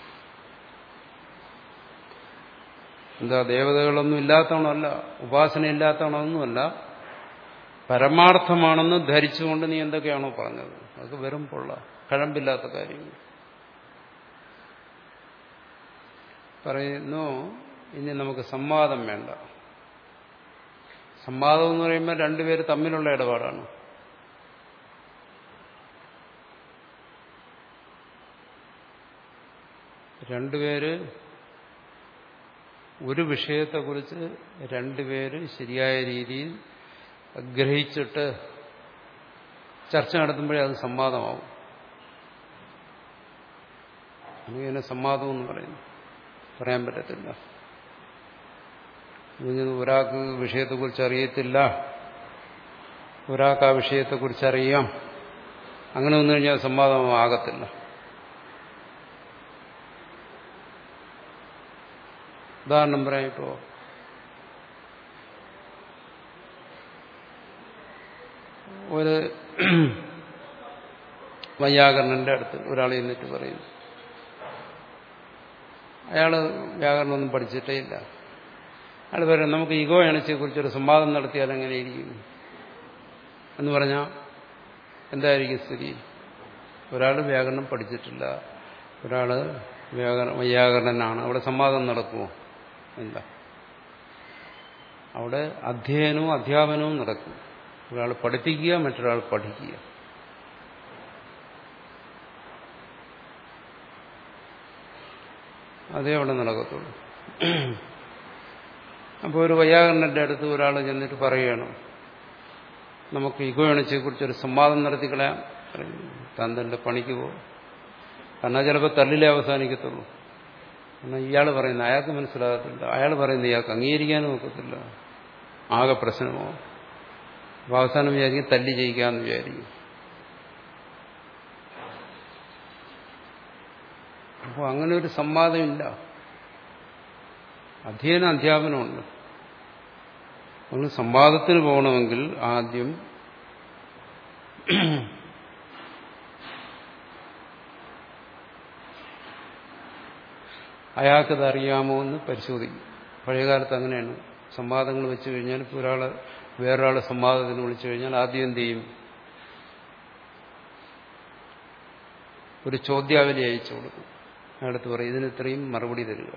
എന്താ ദേവതകളൊന്നും ഇല്ലാത്തവണമല്ല ഉപാസന ഇല്ലാത്തവണമൊന്നുമല്ല പരമാർത്ഥമാണെന്ന് ധരിച്ചുകൊണ്ട് നീ എന്തൊക്കെയാണോ പറഞ്ഞത് അതൊക്കെ വെറും പൊള്ള കഴമ്പില്ലാത്ത കാര്യങ്ങൾ പറയുന്നു ഇനി നമുക്ക് സംവാദം വേണ്ട സംവാദം എന്ന് പറയുമ്പോൾ രണ്ടുപേര് തമ്മിലുള്ള ഇടപാടാണ് രണ്ടുപേര് ഒരു വിഷയത്തെക്കുറിച്ച് രണ്ടുപേര് ശരിയായ രീതിയിൽ ഗ്രഹിച്ചിട്ട് ചർച്ച നടത്തുമ്പോഴേ അത് സംവാദമാവും അങ്ങനെ സംവാദം എന്ന് പറയുന്നു പറയാൻ പറ്റത്തില്ല ഒരാൾക്ക് വിഷയത്തെക്കുറിച്ച് അറിയത്തില്ല ഒരാൾക്ക് ആ വിഷയത്തെക്കുറിച്ച് അറിയാം അങ്ങനെ വന്നു കഴിഞ്ഞാൽ സംവാദമാകത്തില്ല ഉദാഹരണം പറയാം ഇപ്പോ ഒരു വൈയാകരണന്റെ അടുത്ത് ഒരാൾ എന്നിട്ട് പറയുന്നു അയാൾ വ്യാകരണമൊന്നും പഠിച്ചിട്ടേ ഇല്ല അയാൾ പറയും നമുക്ക് ഇഗോ എണച്ചെ കുറിച്ചൊരു സംവാദം നടത്തിയാൽ എങ്ങനെ ഇരിക്കും എന്ന് പറഞ്ഞാൽ എന്തായിരിക്കും സ്ഥിതി ഒരാൾ വ്യാകരണം പഠിച്ചിട്ടില്ല ഒരാൾ വ്യാകരണ വൈയാകരണനാണ് അവിടെ സംവാദം നടക്കുമോ ഇല്ല അവിടെ അധ്യയനവും അധ്യാപനവും നടക്കും ഒരാൾ പഠിപ്പിക്കുക മറ്റൊരാൾ പഠിക്കുക അതേ അവിടെ നടക്കത്തുള്ളൂ അപ്പോൾ ഒരു വൈയാകരണന്റെ അടുത്ത് ഒരാൾ ചെന്നിട്ട് പറയുകയാണ് നമുക്ക് ഇഗോയണിച്ചെ കുറിച്ചൊരു സംവാദം നടത്തിക്കളയാം താൻ തന്റെ പണിക്ക് പോകും കാരണം ചിലപ്പോൾ തല്ലിലേ അവസാനിക്കത്തുള്ളൂ എന്നാൽ ഇയാൾ പറയുന്നത് അയാൾക്ക് മനസ്സിലാകത്തില്ല അയാൾ പറയുന്നത് ഇയാൾക്ക് അംഗീകരിക്കാനും ഒക്കത്തില്ല ആകെ പ്രശ്നമോ അപ്പോൾ അവസാനം വിചാരിക്കും തല്ലി ജയിക്കാമെന്ന് വിചാരിക്കും അപ്പോൾ അങ്ങനെ ഒരു സംവാദമില്ല അധ്യയന അധ്യാപനമുണ്ട് നമ്മൾ സംവാദത്തിന് പോകണമെങ്കിൽ ആദ്യം അയാൾക്കത് അറിയാമോ എന്ന് പരിശോധിക്കും പഴയകാലത്ത് അങ്ങനെയാണ് സംവാദങ്ങൾ വെച്ച് കഴിഞ്ഞാൽ ഇപ്പോൾ ഒരാൾ വേറൊരാളെ സംവാദത്തിന് വിളിച്ചു കഴിഞ്ഞാൽ ആദ്യം എന്ത് ചെയ്യും ഒരു ചോദ്യാവലി അയച്ചു കൊടുക്കും അയാളത്ത് പറയും ഇതിന് ഇത്രയും മറുപടി തരിക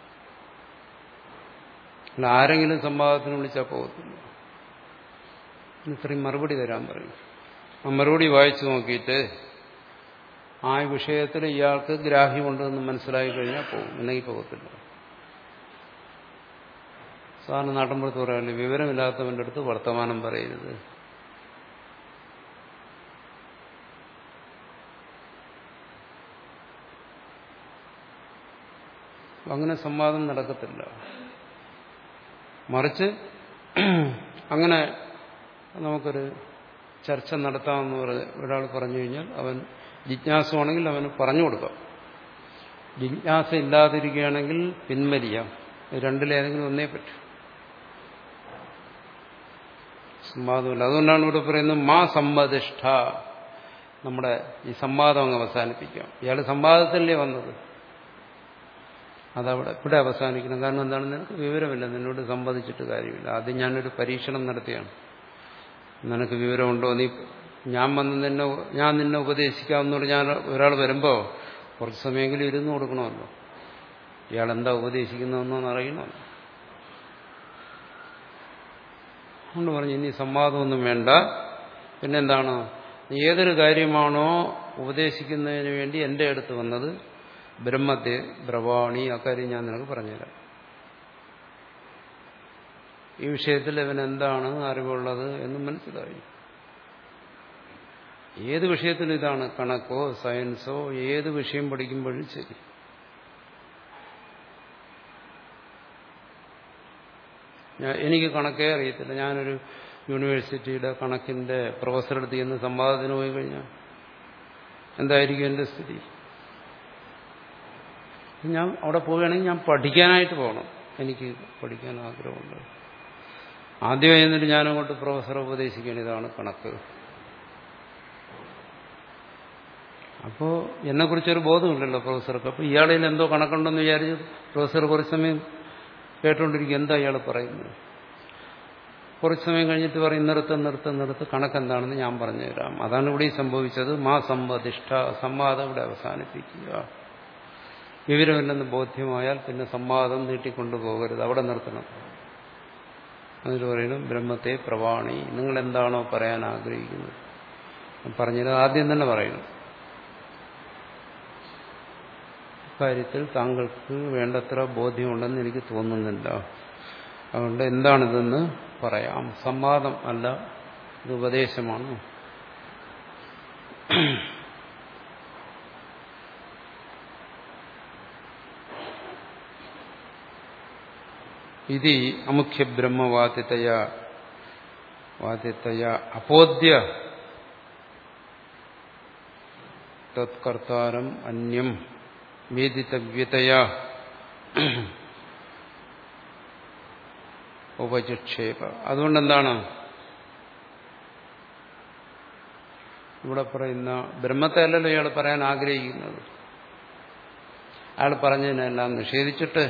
അല്ല ആരെങ്കിലും സംവാദത്തിന് വിളിച്ചാൽ പോകത്തില്ല ഇതിന് ഇത്രയും മറുപടി തരാൻ പറയും ആ മറുപടി വായിച്ചു നോക്കിയിട്ട് ആ വിഷയത്തിൽ ഇയാൾക്ക് ഗ്രാഹ്യമുണ്ടെന്ന് മനസ്സിലായി കഴിഞ്ഞാൽ പോകും അല്ലെങ്കിൽ പോകത്തില്ല സാറിന് നാട്ടിൻപുറത്ത് പറയാറില്ല വിവരമില്ലാത്തവന്റെ അടുത്ത് വർത്തമാനം പറയരുത് അങ്ങനെ സംവാദം നടക്കത്തില്ല മറിച്ച് അങ്ങനെ നമുക്കൊരു ചർച്ച നടത്താമെന്ന് പറഞ്ഞ് ഒരാൾ പറഞ്ഞു കഴിഞ്ഞാൽ അവൻ ജിജ്ഞാസമാണെങ്കിൽ അവന് പറഞ്ഞു കൊടുക്കാം ജിജ്ഞാസ ഇല്ലാതിരിക്കുകയാണെങ്കിൽ പിൻവലിയാം രണ്ടിലേതെങ്കിലും ഒന്നേ പറ്റൂ സംവാദമില്ല അതുകൊണ്ടാണ് ഇവിടെ പറയുന്നത് മാ സമ്മതിഷ്ഠ നമ്മുടെ ഈ സംവാദം അങ്ങ് അവസാനിപ്പിക്കാം ഇയാൾ സംവാദത്തിലല്ലേ വന്നത് അതവിടെ ഇവിടെ അവസാനിക്കണം കാരണം എന്താണ് നിനക്ക് വിവരമില്ല നിന്നോട് സംവദിച്ചിട്ട് കാര്യമില്ല ആദ്യം ഞാനൊരു പരീക്ഷണം നടത്തിയാണ് നിനക്ക് വിവരമുണ്ടോ നീ ഞാൻ വന്ന് നിന്നെ ഞാൻ നിന്നെ ഉപദേശിക്കാമെന്ന് പറഞ്ഞാൽ ഒരാൾ വരുമ്പോൾ കുറച്ച് സമയമെങ്കിലും ഇരുന്ന് കൊടുക്കണമല്ലോ ഇയാൾ എന്താ ഉപദേശിക്കുന്നതെന്നൊന്ന് അറിയണമല്ലോ അതുകൊണ്ട് പറഞ്ഞു ഇനി സംവാദമൊന്നും വേണ്ട പിന്നെന്താണ് നീ ഏതൊരു കാര്യമാണോ ഉപദേശിക്കുന്നതിന് വേണ്ടി എൻ്റെ അടുത്ത് വന്നത് ബ്രഹ്മത്തെ ബ്രവാണി അക്കാര്യം ഞാൻ നിനക്ക് പറഞ്ഞുതരാം ഈ വിഷയത്തിൽ ഇവൻ എന്താണ് അറിവുള്ളത് എന്ന് മനസ്സിലായി ഏത് വിഷയത്തിലും ഇതാണ് കണക്കോ സയൻസോ ഏത് വിഷയം പഠിക്കുമ്പോഴും ശരി എനിക്ക് കണക്കേ അറിയത്തില്ല ഞാനൊരു യൂണിവേഴ്സിറ്റിയുടെ കണക്കിന്റെ പ്രൊഫസറെടുത്ത് ചെന്ന് സംവാദത്തിന് പോയി കഴിഞ്ഞാൽ എന്തായിരിക്കും എൻ്റെ സ്ഥിതി ഞാൻ അവിടെ പോവുകയാണെങ്കിൽ ഞാൻ പഠിക്കാനായിട്ട് പോകണം എനിക്ക് പഠിക്കാൻ ആഗ്രഹമുണ്ട് ആദ്യം എന്നിട്ട് ഞാനങ്ങോട്ട് പ്രൊഫസറെ ഉപദേശിക്കണം ഇതാണ് കണക്ക് അപ്പോൾ എന്നെക്കുറിച്ചൊരു ബോധമില്ലല്ലോ പ്രൊഫസർക്ക് അപ്പോൾ ഇയാളിൽ എന്തോ കണക്കുണ്ടെന്ന് വിചാരിച്ച് പ്രൊഫസർ കുറച്ച് സമയം കേട്ടുകൊണ്ടിരിക്കും എന്താ ഇയാൾ പറയുന്നത് കുറച്ച് സമയം കഴിഞ്ഞിട്ട് പറയും നിർത്ത് നിർത്ത് നിർത്ത് കണക്കെന്താണെന്ന് ഞാൻ പറഞ്ഞുതരാം അതാണ് ഇവിടെ സംഭവിച്ചത് മാ സമ്മതിഷ്ഠ സംവാദം ഇവിടെ അവസാനിപ്പിക്കുക വിവരമില്ലെന്ന് ബോധ്യമായാൽ പിന്നെ സംവാദം നീട്ടിക്കൊണ്ടുപോകരുത് അവിടെ നിർത്തണം അതിൽ പറയുന്നു ബ്രഹ്മത്തെ പ്രവാണി നിങ്ങൾ എന്താണോ പറയാൻ ആഗ്രഹിക്കുന്നത് പറഞ്ഞത് ആദ്യം തന്നെ പറയുന്നു കാര്യത്തിൽ താങ്കൾക്ക് വേണ്ടത്ര ബോധ്യമുണ്ടെന്ന് എനിക്ക് തോന്നുന്നില്ല അതുകൊണ്ട് എന്താണിതെന്ന് പറയാം സംവാദം അല്ല ഇത് ഉപദേശമാണ് ഇത് അമുഖ്യ ബ്രഹ്മവാദിതയ വാദിതയ അപോദ്യ തത്കർത്താരം അന്യം വേദിതവ്യതയ ഉപചക്ഷേപ അതുകൊണ്ടെന്താണ് ഇവിടെ പറയുന്ന ബ്രഹ്മത്തെ അല്ലല്ലോ ഇയാൾ പറയാൻ ആഗ്രഹിക്കുന്നത് അയാൾ പറഞ്ഞതിനെല്ലാം നിഷേധിച്ചിട്ട്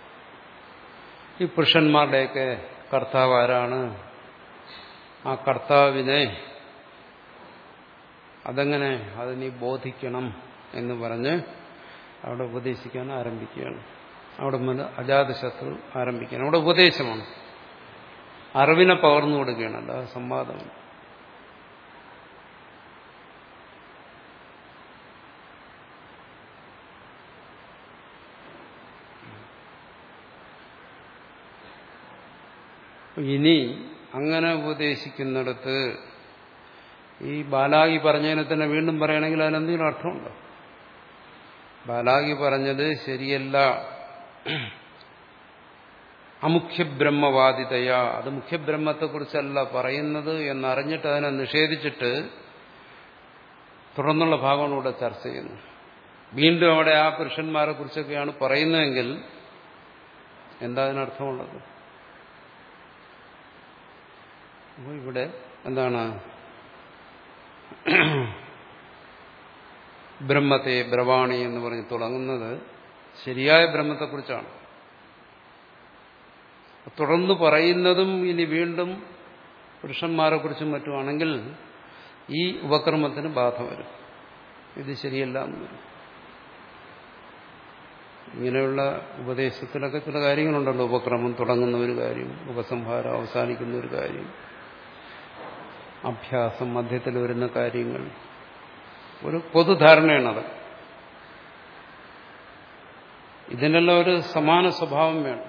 ഈ പുരുഷന്മാരുടെയൊക്കെ കർത്താവ് ആരാണ് ആ കർത്താവിനെ അതെങ്ങനെ അത് നീ ബോധിക്കണം എന്ന് പറഞ്ഞ് അവിടെ ഉപദേശിക്കാൻ ആരംഭിക്കുകയാണ് അവിടെ മുതൽ അജാതശത്രു ആരംഭിക്കുകയാണ് അവിടെ ഉപദേശമാണ് അറിവിനെ പകർന്നു കൊടുക്കുകയാണ് അല്ലാതെ സംവാദം ഇനി അങ്ങനെ ഉപദേശിക്കുന്നിടത്ത് ഈ ബാലാഗി പറഞ്ഞതിനെ തന്നെ വീണ്ടും പറയണമെങ്കിൽ അതിനെന്തെങ്കിലും അർത്ഥമുണ്ടോ ബാലാഗി പറഞ്ഞത് ശരിയല്ല അമുഖ്യബ്രഹ്മവാദിതയ അത് മുഖ്യബ്രഹ്മത്തെക്കുറിച്ചല്ല പറയുന്നത് എന്നറിഞ്ഞിട്ട് അതിനെ നിഷേധിച്ചിട്ട് തുടർന്നുള്ള ഭാഗമാണ് ഇവിടെ ചർച്ച ചെയ്യുന്നത് വീണ്ടും അവിടെ ആ പുരുഷന്മാരെ കുറിച്ചൊക്കെയാണ് പറയുന്നതെങ്കിൽ എന്താ അതിനർത്ഥമുള്ളത് അപ്പോൾ ഇവിടെ എന്താണ് ബ്രഹ്മത്തെ ബ്രവാണി എന്ന് പറഞ്ഞ് തുടങ്ങുന്നത് ശരിയായ ബ്രഹ്മത്തെക്കുറിച്ചാണ് തുടർന്ന് പറയുന്നതും ഇനി വീണ്ടും പുരുഷന്മാരെ കുറിച്ചും മറ്റുമാണെങ്കിൽ ഈ ഉപക്രമത്തിന് ബാധ വരും ഇത് ശരിയല്ല എന്ന് വരും ഇങ്ങനെയുള്ള ഉപദേശത്തിലൊക്കെ ചില കാര്യങ്ങളുണ്ടല്ലോ ഉപക്രമം തുടങ്ങുന്ന ഒരു കാര്യം ഉപസംഹാരം അവസാനിക്കുന്ന ഒരു കാര്യം അഭ്യാസം മധ്യത്തിൽ വരുന്ന കാര്യങ്ങൾ ഒരു പൊതുധാരണയാണത് ഇതിനെല്ലാം ഒരു സമാന സ്വഭാവം വേണം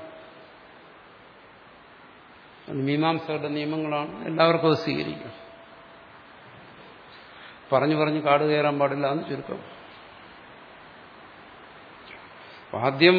മീമാംസകളുടെ നിയമങ്ങളാണ് എല്ലാവർക്കും അത് സ്വീകരിക്കും പറഞ്ഞു പറഞ്ഞ് കാട് കയറാൻ പാടില്ല എന്ന് ചുരുക്കം ആദ്യം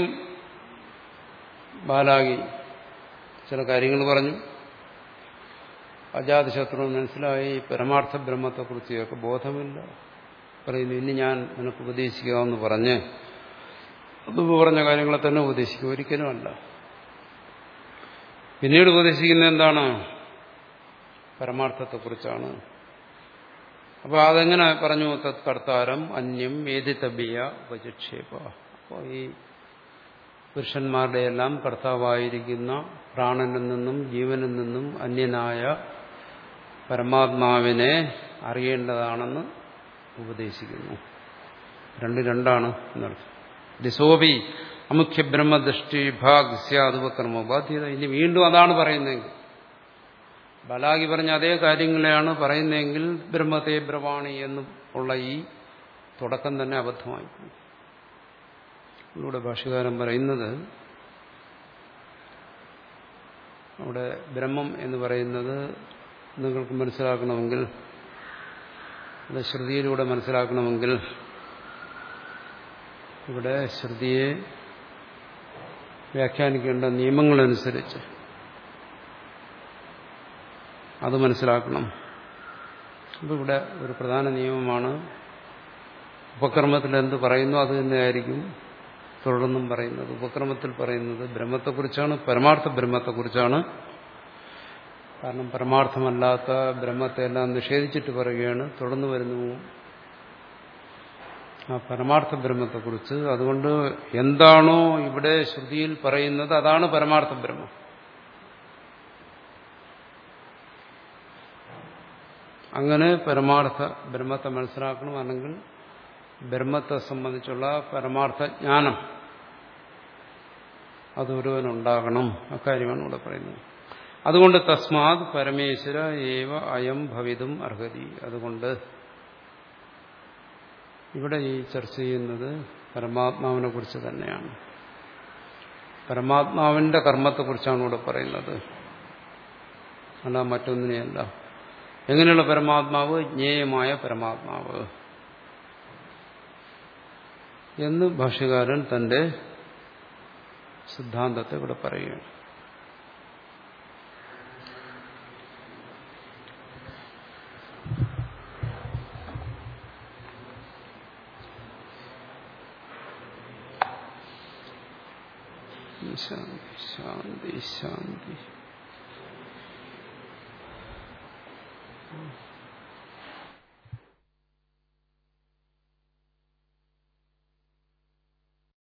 ബാലാകി ചില കാര്യങ്ങൾ പറഞ്ഞു അജാതശത്രു മനസ്സിലായി പരമാർത്ഥ ബ്രഹ്മത്തെക്കുറിച്ചൊക്കെ ബോധമില്ല പറയുന്നു ഇനി ഞാൻ നിനക്ക് ഉപദേശിക്കാമെന്ന് പറഞ്ഞ് മുമ്പ് പറഞ്ഞ കാര്യങ്ങളെ തന്നെ ഉപദേശിക്കും ഒരിക്കലുമല്ല പിന്നീട് ഉപദേശിക്കുന്ന എന്താണ് പരമാർത്ഥത്തെക്കുറിച്ചാണ് അപ്പോൾ അതെങ്ങനെ പറഞ്ഞു തത്കർത്താരം അന്യം വേദിതബിയ ഉപചക്ഷേപ അപ്പോൾ ഈ പുരുഷന്മാരുടെ എല്ലാം കർത്താവായിരിക്കുന്ന പ്രാണനിൽ നിന്നും ജീവനിൽ നിന്നും അന്യനായ പരമാത്മാവിനെ അറിയേണ്ടതാണെന്ന് ഉപദേശിക്കുന്നു രണ്ട് രണ്ടാണ് എന്നർത്ഥം ദിസോപി അമുഖ്യ ബ്രഹ്മദൃഷ്ടി ഭാഗ് സ്യാദുപക്രമ ബാധ്യത ഇനി വീണ്ടും അതാണ് പറയുന്നതെങ്കിൽ ബലാഗി പറഞ്ഞ അതേ കാര്യങ്ങളെയാണ് പറയുന്നതെങ്കിൽ ബ്രഹ്മത്തെ ബ്രവാണി എന്ന് ഉള്ള ഈ തുടക്കം തന്നെ അബദ്ധമായി ഇവിടെ ഭാഷകാരൻ പറയുന്നത് അവിടെ ബ്രഹ്മം എന്ന് പറയുന്നത് നിങ്ങൾക്ക് മനസ്സിലാക്കണമെങ്കിൽ അത് ശ്രുതിയിലൂടെ മനസ്സിലാക്കണമെങ്കിൽ ഇവിടെ ശ്രുതിയെ വ്യാഖ്യാനിക്കേണ്ട നിയമങ്ങളനുസരിച്ച് അത് മനസ്സിലാക്കണം അപ്പോൾ ഇവിടെ ഒരു പ്രധാന നിയമമാണ് ഉപക്രമത്തിൽ എന്ത് പറയുന്നു അത് തന്നെയായിരിക്കും തുടർന്നും പറയുന്നത് ഉപക്രമത്തിൽ പറയുന്നത് ബ്രഹ്മത്തെക്കുറിച്ചാണ് പരമാർത്ഥ ബ്രഹ്മത്തെക്കുറിച്ചാണ് കാരണം പരമാർത്ഥമല്ലാത്ത ബ്രഹ്മത്തെ എല്ലാം നിഷേധിച്ചിട്ട് പറയുകയാണ് തുടർന്ന് വരുന്നു ആ പരമാർത്ഥ ബ്രഹ്മത്തെക്കുറിച്ച് അതുകൊണ്ട് എന്താണോ ഇവിടെ ശ്രുതിയിൽ പറയുന്നത് അതാണ് പരമാർത്ഥ ബ്രഹ്മം അങ്ങനെ പരമാർത്ഥ ബ്രഹ്മത്തെ മനസ്സിലാക്കണം അല്ലെങ്കിൽ ബ്രഹ്മത്തെ സംബന്ധിച്ചുള്ള പരമാർത്ഥ ജ്ഞാനം അതൊരുവനുണ്ടാകണം അക്കാര്യമാണ് ഇവിടെ പറയുന്നത് അതുകൊണ്ട് തസ്മാത് പരമേശ്വര ഏവ അയം ഭവിതും അർഹതി അതുകൊണ്ട് ഇവിടെ ഈ ചർച്ച ചെയ്യുന്നത് പരമാത്മാവിനെ കുറിച്ച് തന്നെയാണ് പരമാത്മാവിന്റെ കർമ്മത്തെക്കുറിച്ചാണ് ഇവിടെ പറയുന്നത് അല്ല മറ്റൊന്നിനെയല്ല എങ്ങനെയുള്ള പരമാത്മാവ് ജ്ഞേയമായ പരമാത്മാവ് എന്ന് ഭാഷ്യകാരൻ തന്റെ സിദ്ധാന്തത്തെ ഇവിടെ പറയുകയാണ് ശാന്തി ശാന്തി ശാന്തി